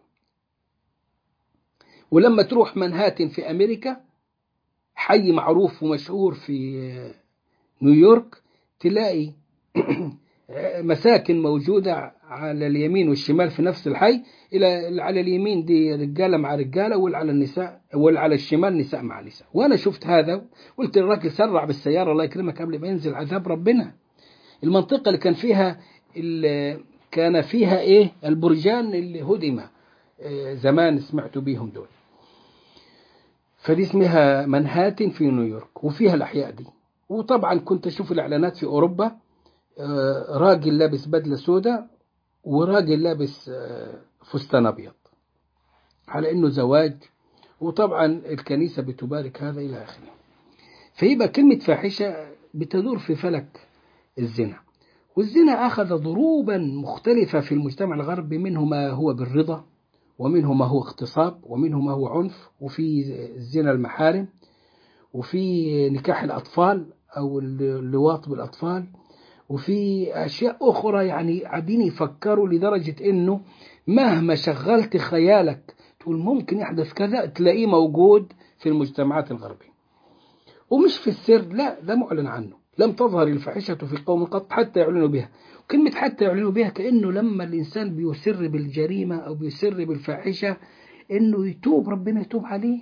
ولما تروح منهاتن في أمريكا حي معروف ومشهور في نيويورك تلاقي مساكن موجودة على اليمين والشمال في نفس الحي إلى على اليمين دي رجالة مع رجالة واللي على النساء واللي على الشمال نساء مع نساء وأنا شفت هذا قلت للراجل سرع بالسيارة الله يكرمك قبل ما ينزل عذاب ربنا المنطقة اللي كان فيها اللي كان فيها إيه البرجان اللي هدم زمان سمعتوا بيهم دول فدي اسمها منهاتن في نيويورك وفيها الأحياء دي وطبعا كنت أشوف الإعلانات في أوروبا راجل لابس بدلة سوداء وراجل لابس فستان أبيض على إنه زواج وطبعا الكنيسة بتبارك هذا إلى آخره فيبقى كلمة فاحشة بتدور في فلك الزنا والزنا أخذ ضروبا مختلفة في المجتمع الغربي منه ما هو بالرضا ومنه ما هو اغتصاب ومنه ما هو عنف وفي زنا المحارم وفي نكاح الأطفال أو اللواط بالأطفال وفي أشياء أخرى يعني قاعدين يفكروا لدرجة إنه مهما شغلت خيالك تقول ممكن يحدث كذا تلاقيه موجود في المجتمعات الغربية ومش في السر لا ده معلن عنه لم تظهر الفاحشة في قوم قط حتى يعلنوا بها كلمة حتى يعلنوا بها كأنه لما الإنسان بيسر بالجريمة أو بيسر بالفاحشة إنه يتوب ربنا يتوب عليه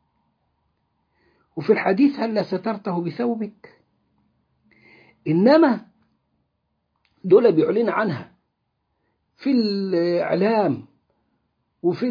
وفي الحديث هل سترته بثوبك إنما دول بيعلن عنها في الإعلام وفي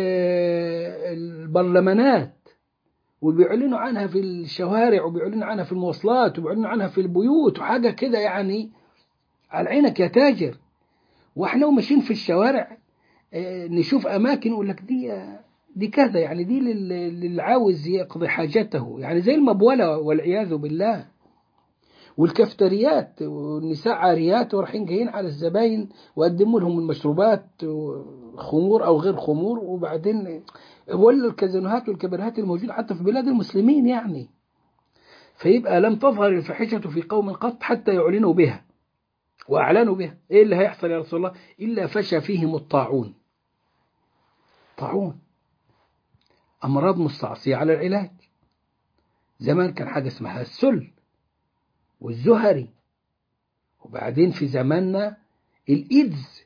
البرلمانات وبيعلنوا عنها في الشوارع وبيعلنوا عنها في المواصلات وبيعلنوا عنها في البيوت وحاجة كده يعني على عينك يا تاجر واحنا وماشيين في الشوارع نشوف أماكن يقول لك دي دي كذا يعني دي للي عاوز يقضي حاجته يعني زي المبولة والعياذ بالله والكافتريات والنساء عاريات ورايحين جايين على الزباين وقدموا لهم المشروبات خمور او غير خمور وبعدين ولا الكازينوهات والكباريهات الموجوده حتى في بلاد المسلمين يعني فيبقى لم تظهر الفاحشه في قوم قط حتى يعلنوا بها واعلنوا بها ايه اللي هيحصل يا رسول الله الا فشى فيهم الطاعون طاعون امراض مستعصيه على العلاج زمان كان حاجه اسمها السل والزهري وبعدين في زماننا الإيدز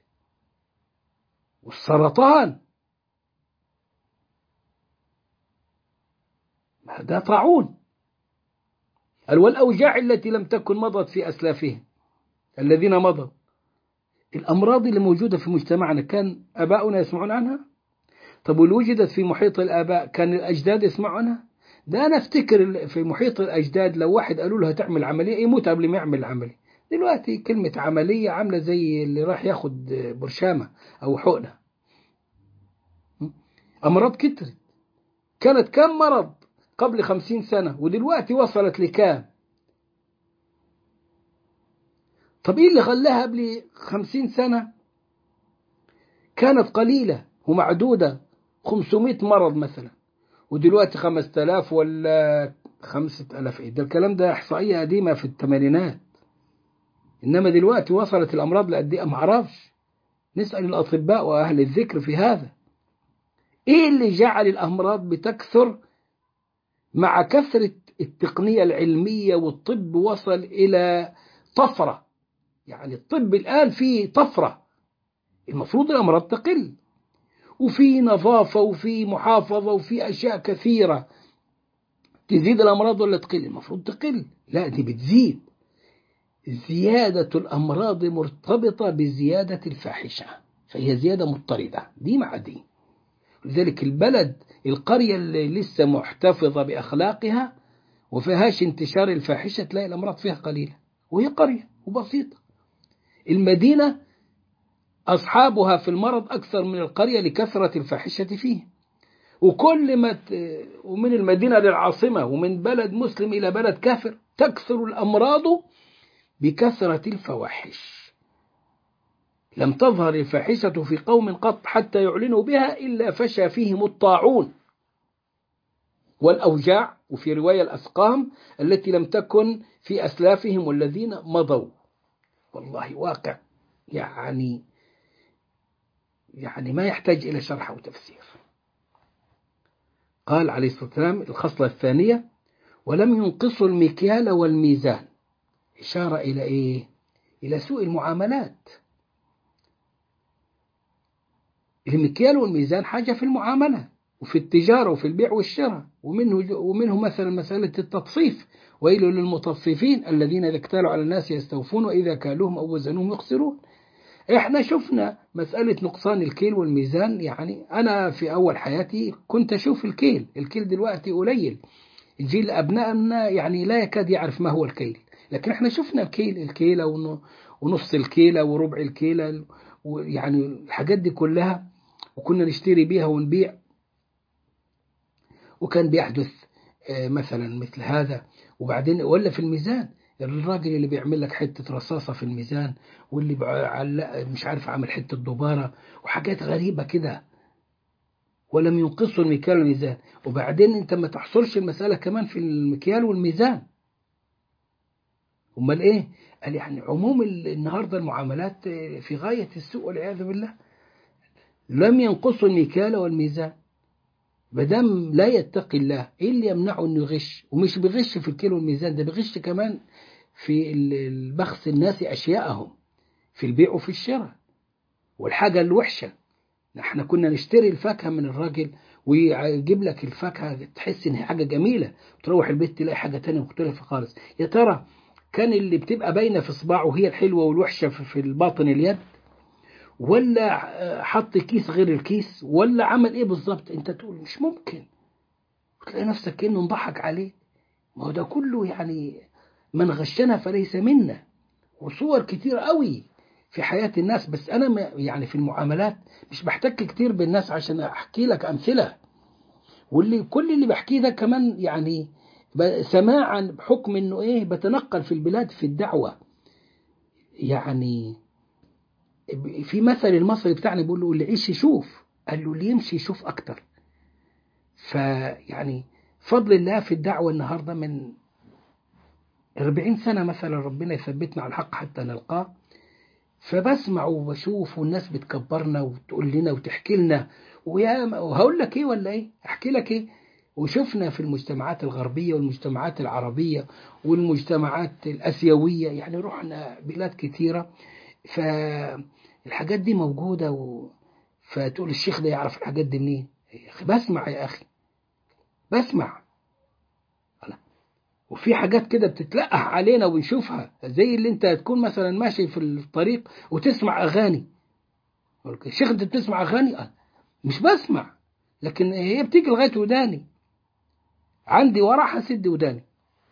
والسرطان ده طاعون والأوجاع التي لم تكن مضت في أسلافهم الذين مضوا الأمراض اللي موجودة في مجتمعنا كان أباؤنا يسمعون عنها طب ولو وجدت في محيط الآباء كان الأجداد يسمعوا عنها ده أنا أفتكر في محيط الأجداد لو واحد قالوا له هتعمل عملية يموت قبل ما يعمل العملية دلوقتي كلمة عملية عاملة زي اللي راح ياخد برشامة أو حقنة أمراض كترت كانت كم مرض قبل خمسين سنة ودلوقتي وصلت لكام طب إيه اللي خلاها قبل خمسين سنة كانت قليلة ومعدودة خمسمائة مرض مثلا ودلوقتي خمسة آلاف ولا خمسة آلاف إيه ده الكلام ده إحصائية قديمة في الثمانينات إنما دلوقتي وصلت الأمراض لقد إيه ما أعرفش نسأل الأطباء وأهل الذكر في هذا إيه اللي جعل الأمراض بتكثر مع كثرة التقنية العلمية والطب وصل إلى طفرة يعني الطب الآن فيه طفرة المفروض الأمراض تقل وفي نظافة وفي محافظة وفي أشياء كثيرة تزيد الأمراض ولا تقل المفروض تقل لا دي بتزيد زيادة الأمراض مرتبطة بزيادة الفاحشة فهي زيادة مضطردة دي مع دي لذلك البلد القرية اللي لسه محتفظة بأخلاقها وفيهاش انتشار الفاحشة تلاقي الأمراض فيها قليلة وهي قرية وبسيطة المدينة أصحابها في المرض أكثر من القرية لكثرة الفاحشة فيه وكل ما ت... ومن المدينة للعاصمة ومن بلد مسلم إلى بلد كافر تكثر الأمراض بكثرة الفواحش لم تظهر الفاحشة في قوم قط حتى يعلنوا بها إلا فشى فيهم الطاعون والأوجاع وفي رواية الأسقام التي لم تكن في أسلافهم والذين مضوا والله واقع يعني يعني ما يحتاج إلى شرح وتفسير قال عليه الصلاة والسلام الخصلة الثانية ولم ينقصوا المكيال والميزان إشارة إلى إيه؟ إلى سوء المعاملات المكيال والميزان حاجة في المعاملة وفي التجارة وفي البيع والشراء ومنه, ومنه مثلا مسألة التطفيف ويل للمطففين الذين إذا اكتالوا على الناس يستوفون وإذا كالوهم أو وزنوهم يخسرون احنا شفنا مسألة نقصان الكيل والميزان يعني أنا في أول حياتي كنت أشوف الكيل الكيل دلوقتي قليل جيل أبنائنا يعني لا يكاد يعرف ما هو الكيل لكن احنا شفنا الكيل الكيلة ونص الكيلة وربع الكيلة ويعني الحاجات دي كلها وكنا نشتري بيها ونبيع وكان بيحدث مثلا مثل هذا وبعدين ولا في الميزان الراجل اللي بيعمل لك حتة رصاصة في الميزان واللي مش عارف عامل حتة دبارة وحاجات غريبة كده ولم ينقصوا المكيال والميزان وبعدين انت ما تحصلش المسألة كمان في المكيال والميزان امال ايه قال يعني عموم النهاردة المعاملات في غاية السوء والعياذ بالله لم ينقصوا المكيال والميزان مادام لا يتقي الله ايه اللي يمنعه انه يغش ومش بيغش في الكيلو والميزان ده بيغش كمان في البخس الناس اشياءهم في البيع وفي الشراء والحاجه الوحشه احنا كنا نشتري الفاكهه من الراجل ويجيب لك الفاكهه تحس ان هي حاجه جميله تروح البيت تلاقي حاجه تانية مختلفه خالص يا ترى كان اللي بتبقى باينه في صباعه هي الحلوه والوحشه في الباطن اليد ولا حط كيس غير الكيس ولا عمل ايه بالظبط انت تقول مش ممكن تلاقي نفسك كأنه انضحك عليه ما هو ده كله يعني من غشنا فليس منا وصور كتير قوي في حياة الناس بس أنا يعني في المعاملات مش بحتك كتير بالناس عشان أحكي لك أمثلة واللي كل اللي بحكيه ده كمان يعني سماعا بحكم إنه إيه بتنقل في البلاد في الدعوة يعني في مثل المصري بتاعنا بيقول له اللي يعيش يشوف قال له اللي يمشي يشوف أكتر فيعني فضل الله في الدعوة النهاردة من 40 سنة مثلا ربنا يثبتنا على الحق حتى نلقاه فبسمع وبشوف والناس بتكبرنا وتقول لنا وتحكي لنا ويا وهقول لك ايه ولا ايه احكي لك ايه وشفنا في المجتمعات الغربية والمجتمعات العربية والمجتمعات الأسيوية يعني رحنا بلاد كثيرة فالحاجات دي موجودة و... فتقول الشيخ ده يعرف الحاجات دي منين بسمع يا أخي بسمع وفي حاجات كده بتتلقح علينا وبنشوفها زي اللي انت تكون مثلا ماشي في الطريق وتسمع اغاني الشيخ انت بتسمع اغاني أه. مش بسمع لكن هي بتيجي لغايه وداني عندي ورا هسد وداني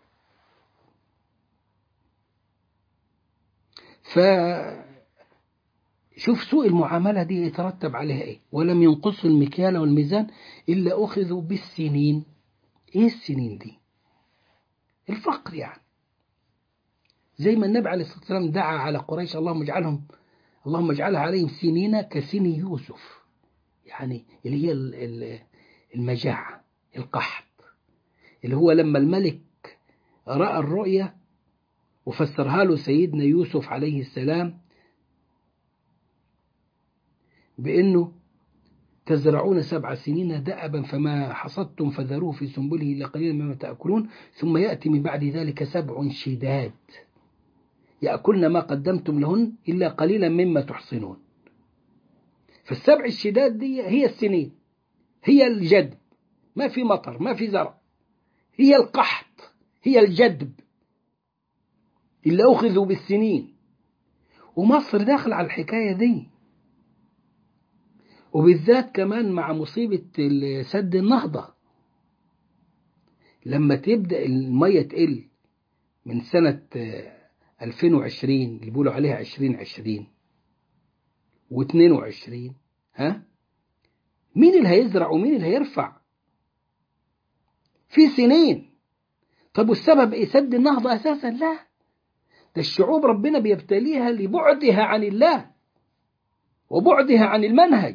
ف شوف سوء المعاملة دي يترتب عليها ايه ولم ينقصوا المكيال والميزان إلا أخذوا بالسنين ايه السنين دي الفقر يعني زي ما النبي عليه الصلاة والسلام دعا على قريش اللهم اجعلهم اللهم اجعلها عليهم سنين كسن يوسف يعني اللي هي المجاعة القحط اللي هو لما الملك رأى الرؤية وفسرها له سيدنا يوسف عليه السلام بأنه تزرعون سبع سنين دأبا فما حصدتم فذروه في سنبله إلا قليلا مما تأكلون ثم يأتي من بعد ذلك سبع شداد يأكلن ما قدمتم لهن إلا قليلا مما تحصنون فالسبع الشداد دي هي السنين هي الجدب ما في مطر ما في زرع هي القحط هي الجدب اللي أخذوا بالسنين ومصر داخل على الحكاية دي وبالذات كمان مع مصيبة سد النهضة لما تبدأ المية تقل من سنة 2020 اللي بيقولوا عليها 2020 و22 ها مين اللي هيزرع ومين اللي هيرفع في سنين طب والسبب ايه سد النهضة اساسا لا ده الشعوب ربنا بيبتليها لبعدها عن الله وبعدها عن المنهج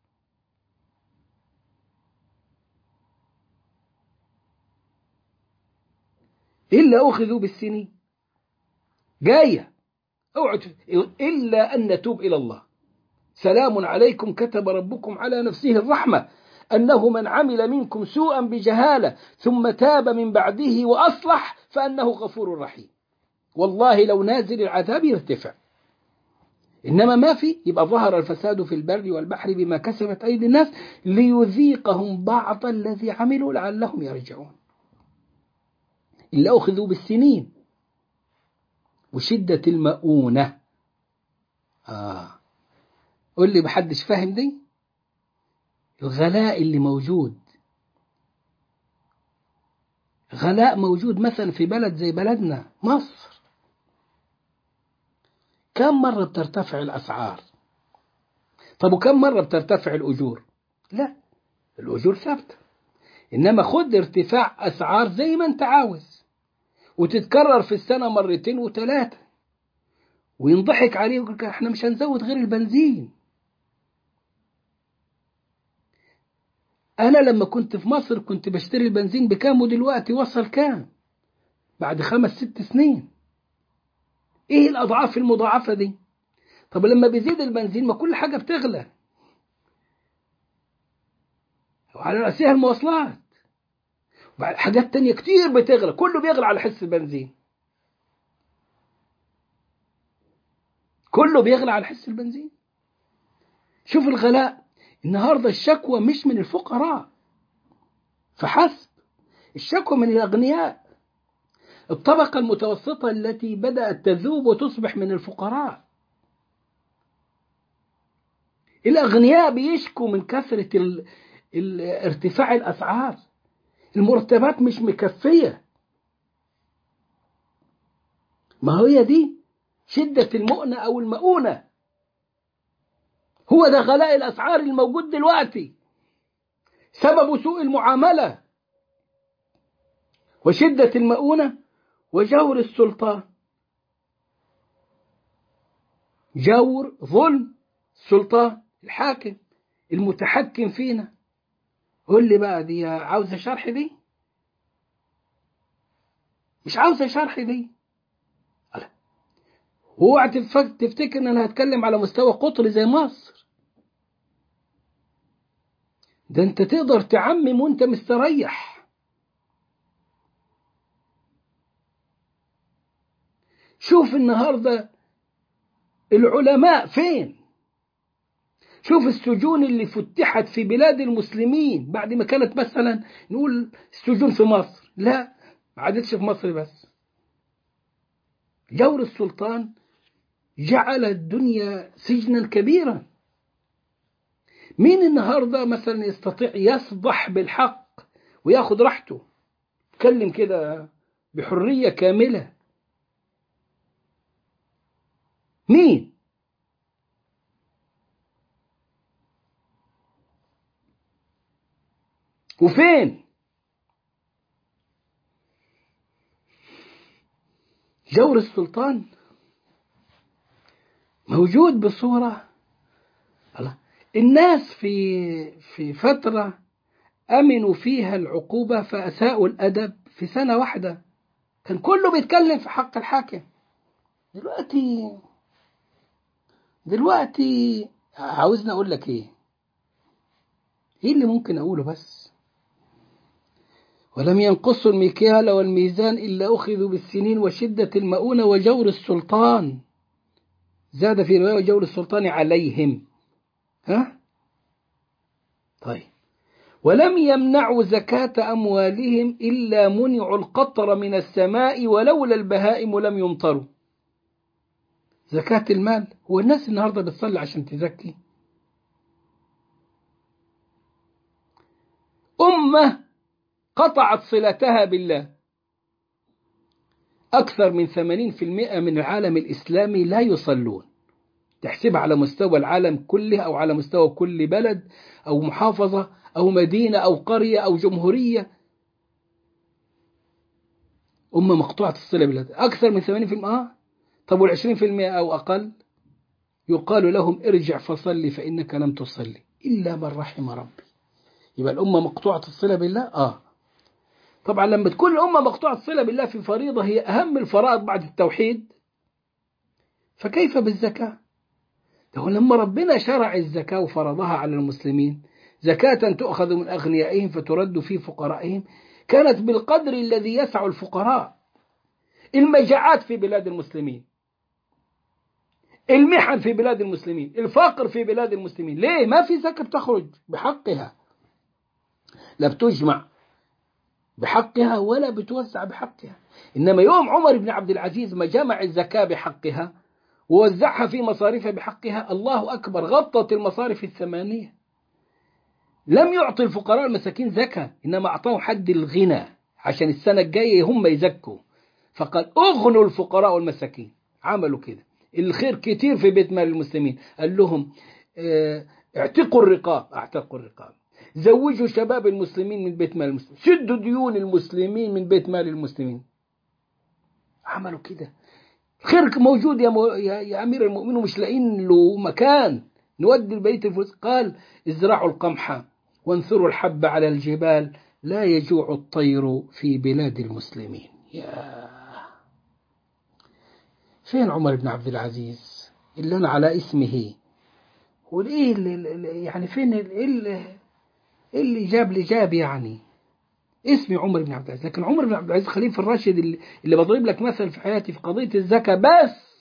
إلا أخذوا بالسنين جاية اوعوا إلا أن نتوب إلى الله سلام عليكم كتب ربكم على نفسه الرحمة أنه من عمل منكم سوءا بجهالة ثم تاب من بعده وأصلح فأنه غفور رحيم والله لو نازل العذاب يرتفع إنما ما في يبقى ظهر الفساد في البر والبحر بما كسبت أيدي الناس ليذيقهم بعض الذي عملوا لعلهم يرجعون إلا أخذوا بالسنين وشدة المؤونة آه قول لي محدش فاهم دي الغلاء اللي موجود غلاء موجود مثلا في بلد زي بلدنا مصر كم مرة بترتفع الأسعار طب وكم مرة بترتفع الأجور لا الأجور ثابتة إنما خد ارتفاع أسعار زي ما أنت عاوز وتتكرر في السنة مرتين وثلاثة وينضحك عليه ويقول احنا مش هنزود غير البنزين أنا لما كنت في مصر كنت بشتري البنزين بكام ودلوقتي وصل كام بعد خمس ست سنين إيه الأضعاف المضاعفة دي طب لما بيزيد البنزين ما كل حاجة بتغلى وعلى رأسها المواصلات حاجات تانية كتير بتغلى كله بيغلى على حس البنزين كله بيغلى على حس البنزين شوف الغلاء النهاردة الشكوى مش من الفقراء فحسب الشكوى من الأغنياء الطبقة المتوسطة التي بدأت تذوب وتصبح من الفقراء الأغنياء بيشكوا من كثرة ال... ال... ارتفاع الأسعار المرتبات مش مكفية ما هي دي شدة المؤنة أو المؤونة هو ده غلاء الأسعار الموجود دلوقتي سبب سوء المعاملة وشدة المؤونة وجور السلطان جور ظلم السلطان الحاكم المتحكم فينا قول لي بقى دي عاوزة شرح دي مش عاوزة شرح دي اوعى تفتكر ان انا هتكلم على مستوى قطري زي مصر ده انت تقدر تعمم وانت مستريح شوف النهارده العلماء فين شوف السجون اللي فتحت في بلاد المسلمين بعد ما كانت مثلا نقول السجون في مصر لا ما عادتش في مصر بس جور السلطان جعل الدنيا سجنا كبيرا مين النهارده مثلا يستطيع يصدح بالحق وياخد راحته يتكلم كده بحريه كامله مين وفين جور السلطان موجود بصورة الله الناس في في فترة أمنوا فيها العقوبة فأساءوا الأدب في سنة واحدة كان كله بيتكلم في حق الحاكم دلوقتي دلوقتي عاوزني أقول لك إيه إيه اللي ممكن أقوله بس ولم ينقصوا المكيال والميزان إلا أخذوا بالسنين وشدة المؤونة وجور السلطان زاد في رواية وجور السلطان عليهم ها طيب ولم يمنعوا زكاة أموالهم إلا منعوا القطر من السماء ولولا البهائم لم يمطروا زكاة المال هو الناس النهاردة بتصلي عشان تزكي أمة قطعت صلتها بالله أكثر من 80% من العالم الإسلامي لا يصلون تحسبها على مستوى العالم كله أو على مستوى كل بلد أو محافظة أو مدينة أو قرية أو جمهورية أمة مقطوعة الصلة بالله أكثر من 80% آه طب والعشرين في المئة أو أقل يقال لهم ارجع فصلي فإنك لم تصلي إلا من رحم ربي يبقى الأمة مقطوعة الصلة بالله آه طبعا لما تكون الأمة مقطوعة الصلة بالله في فريضة هي أهم الفرائض بعد التوحيد فكيف بالزكاة ده لما ربنا شرع الزكاة وفرضها على المسلمين زكاة تؤخذ من أغنيائهم فترد في فقرائهم كانت بالقدر الذي يسع الفقراء المجاعات في بلاد المسلمين المحن في بلاد المسلمين الفقر في بلاد المسلمين ليه ما في زكاة بتخرج بحقها لا بتجمع بحقها ولا بتوزع بحقها إنما يوم عمر بن عبد العزيز ما جمع الزكاة بحقها ووزعها في مصاريفها بحقها الله أكبر غطت المصارف الثمانية لم يعطي الفقراء المساكين زكاة إنما أعطاهم حد الغنى عشان السنة الجاية هم يزكوا فقال أغنوا الفقراء والمساكين عملوا كده الخير كتير في بيت مال المسلمين قال لهم اعتقوا الرقاب اعتقوا الرقاب زوجوا شباب المسلمين من بيت مال المسلمين سدوا ديون المسلمين من بيت مال المسلمين عملوا كده الخير موجود يا, مو... يا... يا امير المؤمنين ومش لاقيين له مكان نودي البيت الفلوس قال ازرعوا القمح وانثروا الحب على الجبال لا يجوع الطير في بلاد المسلمين يا فين عمر بن عبد العزيز اللي أنا على اسمه والإيه اللي يعني فين اللي, اللي جاب لي جاب يعني اسمي عمر بن عبد العزيز لكن عمر بن عبد العزيز خليفة الراشد اللي, اللي بضرب لك مثل في حياتي في قضية الزكاة بس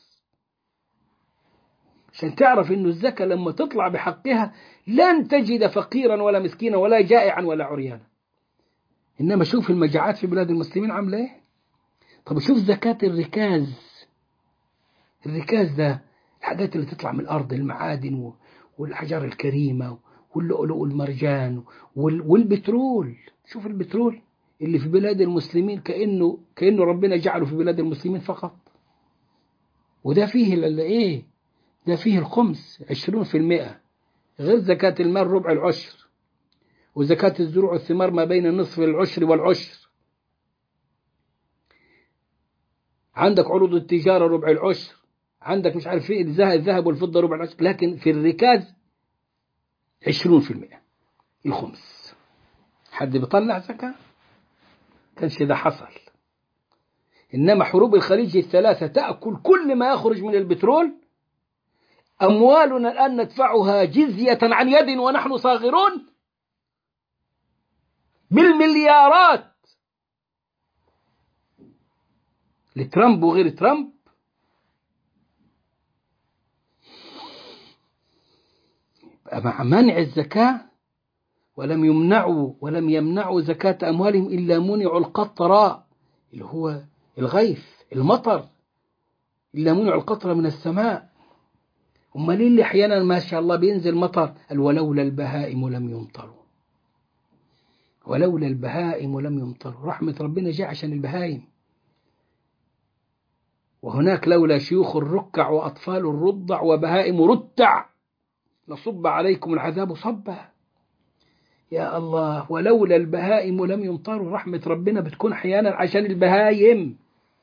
عشان تعرف انه الزكاة لما تطلع بحقها لن تجد فقيرا ولا مسكينا ولا جائعا ولا عريانا انما شوف المجاعات في بلاد المسلمين عامله ايه طب شوف زكاة الركاز الركاز ده الحاجات اللي تطلع من الأرض المعادن والحجار الكريمة واللؤلؤ والمرجان والبترول شوف البترول اللي في بلاد المسلمين كأنه كأنه ربنا جعله في بلاد المسلمين فقط وده فيه ايه ده فيه الخمس عشرون في المئة غير زكاة المال ربع العشر وزكاة الزروع والثمار ما بين النصف العشر والعشر عندك عروض التجارة ربع العشر عندك مش عارف ايه الذهب والفضة ربع العشر لكن في الركاز عشرون في المئة الخمس حد بيطلع زكاة كانش ده حصل إنما حروب الخليج الثلاثة تأكل كل ما يخرج من البترول أموالنا الآن ندفعها جزية عن يد ونحن صاغرون بالمليارات لترامب وغير ترامب مع منع الزكاة ولم يمنعوا ولم يمنعوا زكاة أموالهم إلا منعوا القطر اللي هو الغيث المطر إلا منعوا القطر من السماء أمال ليه اللي أحيانا ما شاء الله بينزل مطر قال ولولا البهائم لم يمطروا ولولا البهائم لم يمطروا رحمة ربنا جاء عشان البهائم وهناك لولا شيوخ الركع وأطفال الرضع وبهائم رتع لصب عليكم العذاب صبا يا الله ولولا البهائم لم يمطروا رحمة ربنا بتكون أحيانا عشان البهايم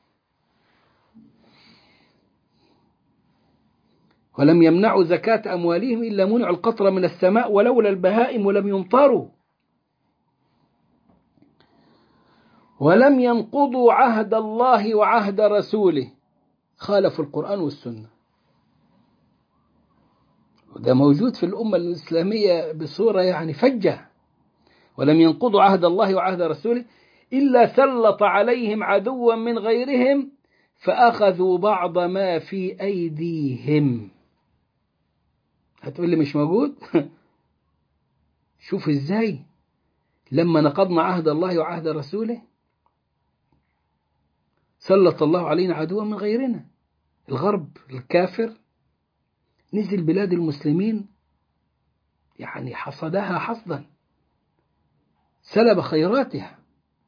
ولم يمنعوا زكاة أموالهم إلا منعوا القطر من السماء ولولا البهائم لم يمطروا ولم ينقضوا عهد الله وعهد رسوله خالفوا القرآن والسنة وده موجود في الأمة الإسلامية بصورة يعني فجة ولم ينقضوا عهد الله وعهد رسوله إلا سلط عليهم عدوا من غيرهم فأخذوا بعض ما في أيديهم هتقول لي مش موجود شوف ازاي لما نقضنا عهد الله وعهد رسوله سلط الله علينا عدوا من غيرنا الغرب الكافر نزل بلاد المسلمين يعني حصدها حصدا سلب خيراتها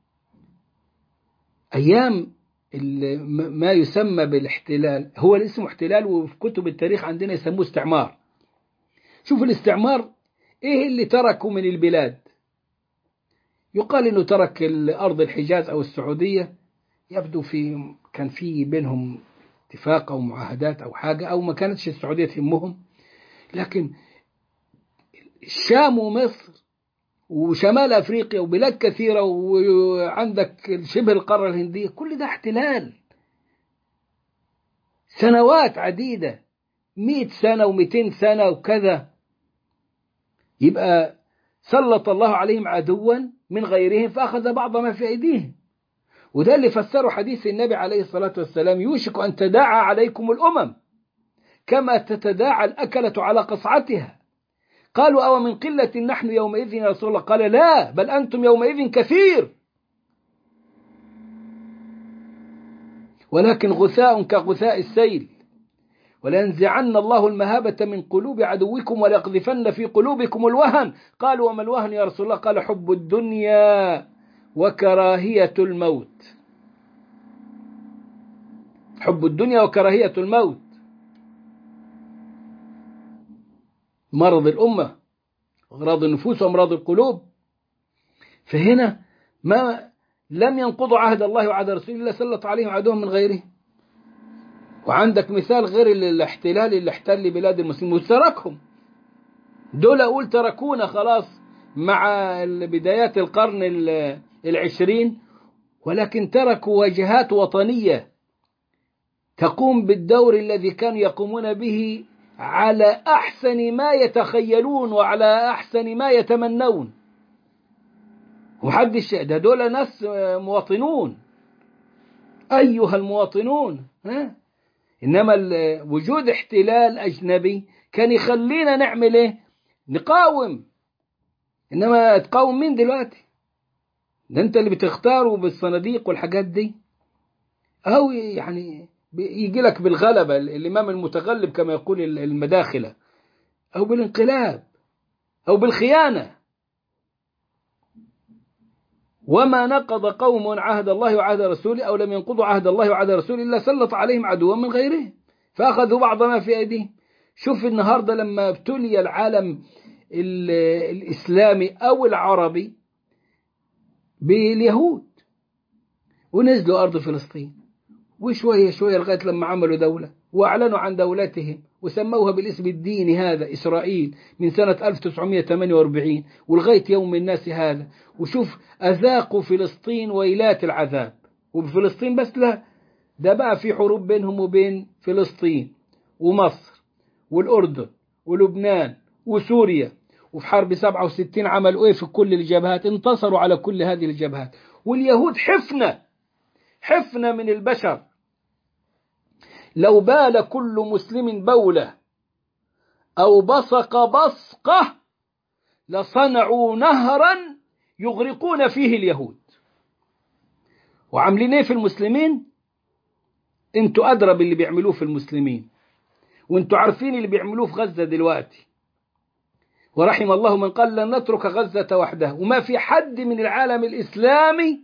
أيام ما يسمى بالاحتلال هو الاسم احتلال وفي كتب التاريخ عندنا يسموه استعمار شوف الاستعمار ايه اللي تركه من البلاد يقال انه ترك الارض الحجاز او السعوديه يبدو في كان في بينهم اتفاق او معاهدات او حاجه او ما كانتش السعوديه تهمهم لكن الشام ومصر وشمال افريقيا وبلاد كثيره وعندك شبه القاره الهنديه كل ده احتلال سنوات عديده مئة سنه ومئتين سنه وكذا يبقى سلط الله عليهم عدوا من غيرهم فاخذ بعض ما في ايديهم وده اللي فسره حديث النبي عليه الصلاه والسلام يوشك ان تداعى عليكم الامم كما تتداعى الاكله على قصعتها قالوا أو من قلة نحن يومئذ يا رسول الله قال لا بل أنتم يومئذ كثير ولكن غثاء كغثاء السيل ولينزعن الله المهابة من قلوب عدوكم وليقذفن في قلوبكم الوهن قالوا وما الوهن يا رسول الله قال حب الدنيا وكراهية الموت حب الدنيا وكراهية الموت مرض الأمة أمراض النفوس وأمراض القلوب فهنا ما لم ينقضوا عهد الله وعهد رسول الله سلط عليهم عدوهم من غيره وعندك مثال غير الاحتلال اللي احتل بلاد المسلمين وتركهم دول أقول تركونا خلاص مع بدايات القرن العشرين ولكن تركوا واجهات وطنية تقوم بالدور الذي كانوا يقومون به على أحسن ما يتخيلون وعلى أحسن ما يتمنون وحدش ده دول ناس مواطنون أيها المواطنون ها؟ إنما وجود احتلال أجنبي كان يخلينا نعمل إيه نقاوم إنما تقاوم مين دلوقتي ده أنت اللي بتختاره بالصناديق والحاجات دي أو يعني يجي لك بالغلبة الإمام المتغلب كما يقول المداخلة أو بالانقلاب أو بالخيانة وما نقض قوم عهد الله وعهد رسوله أو لم ينقضوا عهد الله وعهد رسوله إلا سلط عليهم عدوا من غيرهم فأخذوا بعض ما في أيديهم شوف النهاردة لما ابتلي العالم الإسلامي أو العربي باليهود ونزلوا أرض فلسطين وشوية شوية لغاية لما عملوا دولة وأعلنوا عن دولتهم وسموها بالاسم الديني هذا إسرائيل من سنة 1948 ولغاية يوم الناس هذا وشوف أذاقوا فلسطين ويلات العذاب وبفلسطين بس لا ده بقى في حروب بينهم وبين فلسطين ومصر والأردن ولبنان وسوريا وفي حرب 67 عملوا ايه في كل الجبهات انتصروا على كل هذه الجبهات واليهود حفنة حفنة من البشر لو بال كل مسلم بولة أو بصق بصقة لصنعوا نهرا يغرقون فيه اليهود وعاملين ايه في المسلمين انتوا أدرى باللي بيعملوه في المسلمين وانتوا عارفين اللي بيعملوه في غزة دلوقتي ورحم الله من قال لن نترك غزة وحده وما في حد من العالم الإسلامي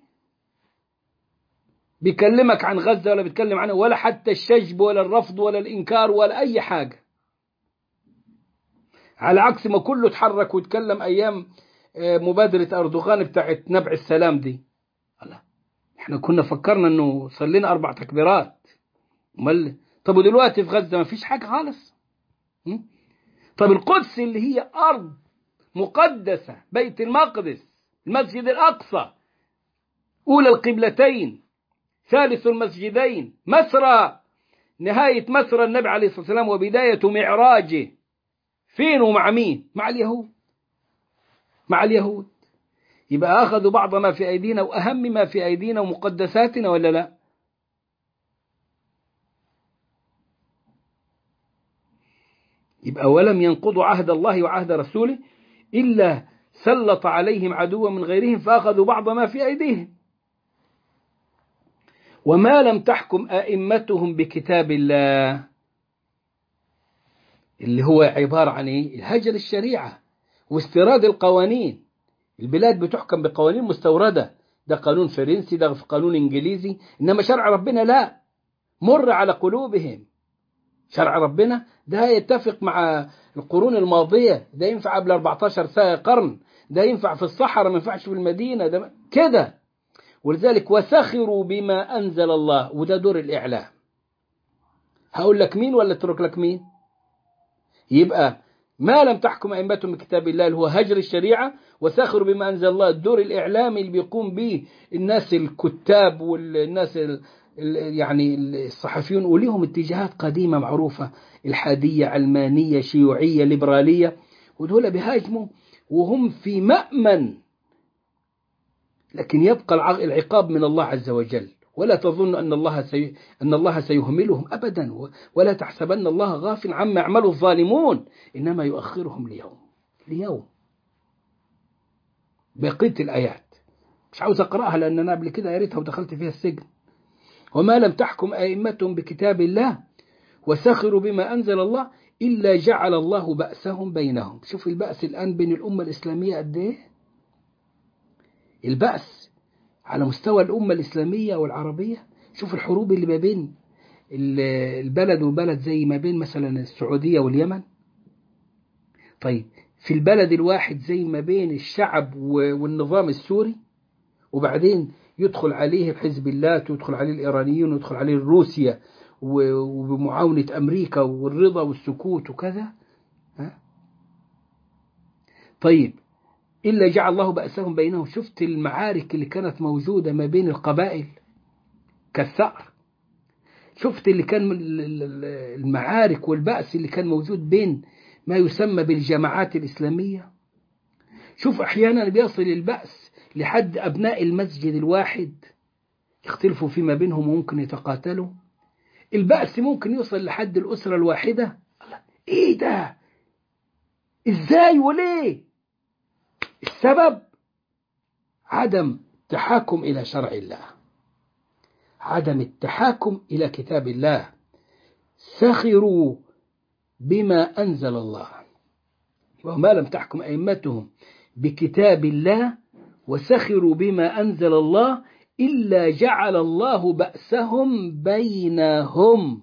بيكلمك عن غزة ولا بيتكلم عنها ولا حتى الشجب ولا الرفض ولا الإنكار ولا أي حاجة على عكس ما كله اتحرك واتكلم أيام مبادرة أردوغان بتاعت نبع السلام دي الله احنا كنا فكرنا انه صلينا أربع تكبيرات امال طب ودلوقتي في غزة ما فيش حاجة خالص طب القدس اللي هي أرض مقدسة بيت المقدس المسجد الأقصى أولى القبلتين ثالث المسجدين مسرى نهاية مسرى النبي عليه الصلاة والسلام وبداية معراجه فين ومع مين مع اليهود مع اليهود يبقى أخذوا بعض ما في أيدينا وأهم ما في أيدينا ومقدساتنا ولا لا يبقى ولم ينقضوا عهد الله وعهد رسوله إلا سلط عليهم عدوا من غيرهم فأخذوا بعض ما في أيديهم وما لم تحكم أئمتهم بكتاب الله اللي هو عبارة عن إيه؟ الهجر الشريعة واستيراد القوانين البلاد بتحكم بقوانين مستوردة ده قانون فرنسي ده قانون إنجليزي إنما شرع ربنا لا مر على قلوبهم شرع ربنا ده يتفق مع القرون الماضية ده ينفع قبل 14 سنة قرن ده ينفع في الصحراء ما ينفعش في المدينة ده كده ولذلك وسخروا بما أنزل الله وده دور الإعلام هقول لك مين ولا اترك لك مين يبقى ما لم تحكم أئمتهم بكتاب الله اللي هو هجر الشريعة وسخروا بما أنزل الله الدور الإعلامي اللي بيقوم به الناس الكتاب والناس ال يعني الصحفيون وليهم اتجاهات قديمة معروفة الحادية علمانية شيوعية ليبرالية ودول بيهاجموا وهم في مأمن لكن يبقى العقاب من الله عز وجل ولا تظن أن الله سي... أن الله سيهملهم أبدا ولا تحسبن الله غافل عما يعمل الظالمون إنما يؤخرهم ليوم ليوم بقية الآيات مش عاوز أقرأها لأن أنا قبل كده قريتها ودخلت فيها السجن وما لم تحكم أئمتهم بكتاب الله وسخروا بما أنزل الله إلا جعل الله بأسهم بينهم شوف البأس الآن بين الأمة الإسلامية قد إيه البأس على مستوى الأمة الإسلامية والعربية شوف الحروب اللي ما بين البلد وبلد زي ما بين مثلا السعودية واليمن طيب في البلد الواحد زي ما بين الشعب والنظام السوري وبعدين يدخل عليه حزب الله ويدخل عليه الإيرانيون ويدخل عليه روسيا وبمعاونة أمريكا والرضا والسكوت وكذا ها؟ طيب إلا جعل الله بأسهم بينهم شفت المعارك اللي كانت موجودة ما بين القبائل كالثأر شفت اللي كان المعارك والبأس اللي كان موجود بين ما يسمى بالجماعات الإسلامية شوف أحيانا بيصل البأس لحد أبناء المسجد الواحد يختلفوا فيما بينهم وممكن يتقاتلوا البأس ممكن يوصل لحد الأسرة الواحدة الله إيه ده إزاي وليه السبب عدم التحاكم إلى شرع الله عدم التحاكم إلى كتاب الله سخروا بما أنزل الله وما لم تحكم أئمتهم بكتاب الله وسخروا بما أنزل الله إلا جعل الله بأسهم بينهم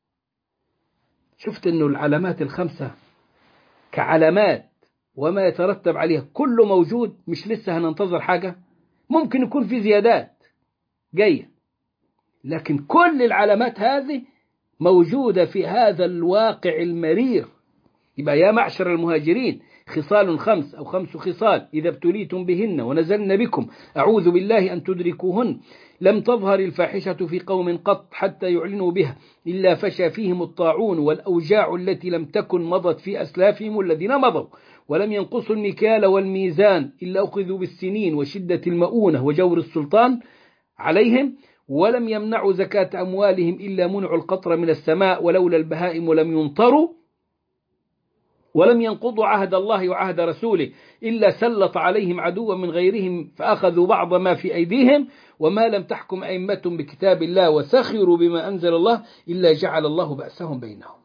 شفت أنه العلامات الخمسة كعلامات وما يترتب عليها كله موجود مش لسه هننتظر حاجة ممكن يكون في زيادات جاية لكن كل العلامات هذه موجودة في هذا الواقع المرير يبقى يا معشر المهاجرين خصال خمس أو خمس خصال إذا ابتليتم بهن ونزلن بكم أعوذ بالله أن تدركوهن لم تظهر الفاحشة في قوم قط حتى يعلنوا بها إلا فشى فيهم الطاعون والأوجاع التي لم تكن مضت في أسلافهم الذين مضوا ولم ينقصوا المكيال والميزان إلا أخذوا بالسنين وشدة المؤونة وجور السلطان عليهم ولم يمنعوا زكاة أموالهم إلا منعوا القطر من السماء ولولا البهائم لم يمطروا ولم ينقضوا عهد الله وعهد رسوله إلا سلط عليهم عدوا من غيرهم فأخذوا بعض ما في أيديهم وما لم تحكم أئمتهم بكتاب الله وسخروا بما أنزل الله إلا جعل الله بأسهم بينهم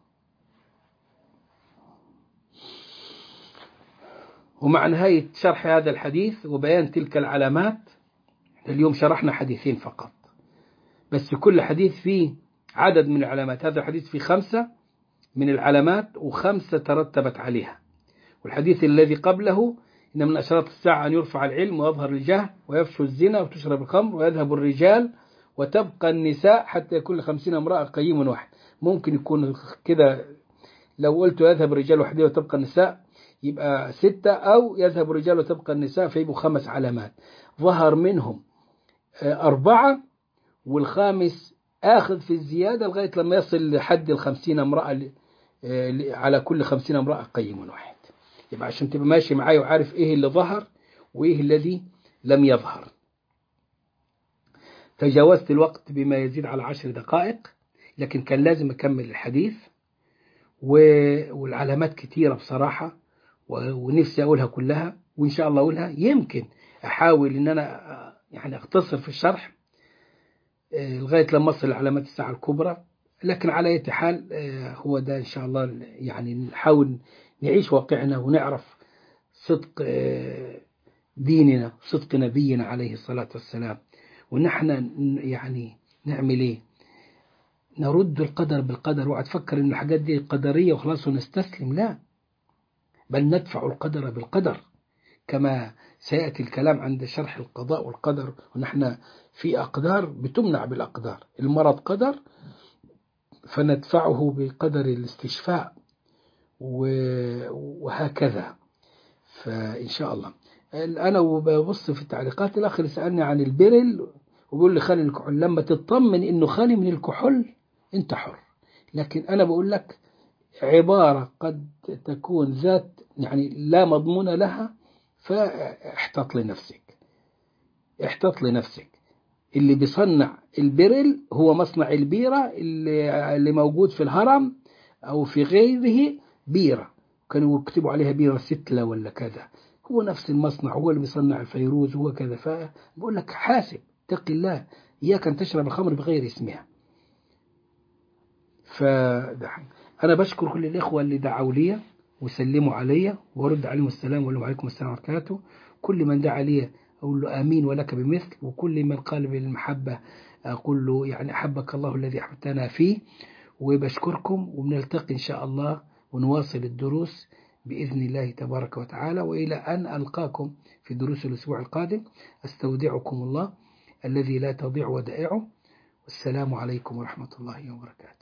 ومع نهاية شرح هذا الحديث وبيان تلك العلامات اليوم شرحنا حديثين فقط بس كل حديث فيه عدد من العلامات هذا الحديث فيه خمسة من العلامات وخمسة ترتبت عليها والحديث الذي قبله إن من أشراط الساعة أن يرفع العلم ويظهر الجهل ويفشو الزنا وتشرب الخمر ويذهب الرجال وتبقى النساء حتى يكون لخمسين امرأة قيم واحد ممكن يكون كده لو قلت يذهب الرجال وحده وتبقى النساء يبقى ستة أو يذهب الرجال وتبقى النساء فيبقوا خمس علامات ظهر منهم أربعة والخامس آخذ في الزيادة لغاية لما يصل لحد الخمسين امرأة على كل خمسين امرأة قيم واحد يبقى عشان تبقى ماشي معايا وعارف إيه اللي ظهر وإيه الذي لم يظهر تجاوزت الوقت بما يزيد على عشر دقائق لكن كان لازم أكمل الحديث والعلامات كتيرة بصراحة ونفسي أقولها كلها وإن شاء الله أقولها يمكن أحاول إن أنا آه، يعني أختصر في الشرح آه، لغاية لما أصل علامات الساعة الكبرى لكن على أي حال آه، هو ده إن شاء الله يعني نحاول نعيش واقعنا ونعرف صدق آه، ديننا صدق نبينا عليه الصلاة والسلام ونحن يعني نعمل إيه نرد القدر بالقدر اوعى تفكر ان الحاجات دي قدريه وخلاص ونستسلم لا بل ندفع القدر بالقدر كما سياتي الكلام عند شرح القضاء والقدر ونحن في اقدار بتمنع بالاقدار المرض قدر فندفعه بقدر الاستشفاء و- وهكذا فان شاء الله انا وببص في التعليقات الاخر سالني عن البرل وبيقول لي خالي من الكحول لما تطمن انه خالي من الكحول انت حر لكن انا بقول لك عبارة قد تكون ذات يعني لا مضمون لها فاحتط لنفسك احتط لنفسك اللي بيصنع البرل هو مصنع البيرة اللي, اللي موجود في الهرم أو في غيره بيرة كانوا يكتبوا عليها بيرة ستلة ولا كذا هو نفس المصنع هو اللي بيصنع الفيروز هو كذا فبقول لك حاسب اتق الله إياك أن تشرب الخمر بغير اسمها فأنا بشكر كل الإخوة اللي دعوا لي وسلموا علي وارد عليهم السلام وقال عليكم السلام ورحمة الله وبركاته كل من دعا لي أقول له آمين ولك بمثل وكل من قال بالمحبة أقول له يعني أحبك الله الذي أحببتنا فيه وبشكركم وبنلتقي إن شاء الله ونواصل الدروس بإذن الله تبارك وتعالى وإلى أن ألقاكم في دروس الأسبوع القادم أستودعكم الله الذي لا تضيع ودائعه والسلام عليكم ورحمة الله وبركاته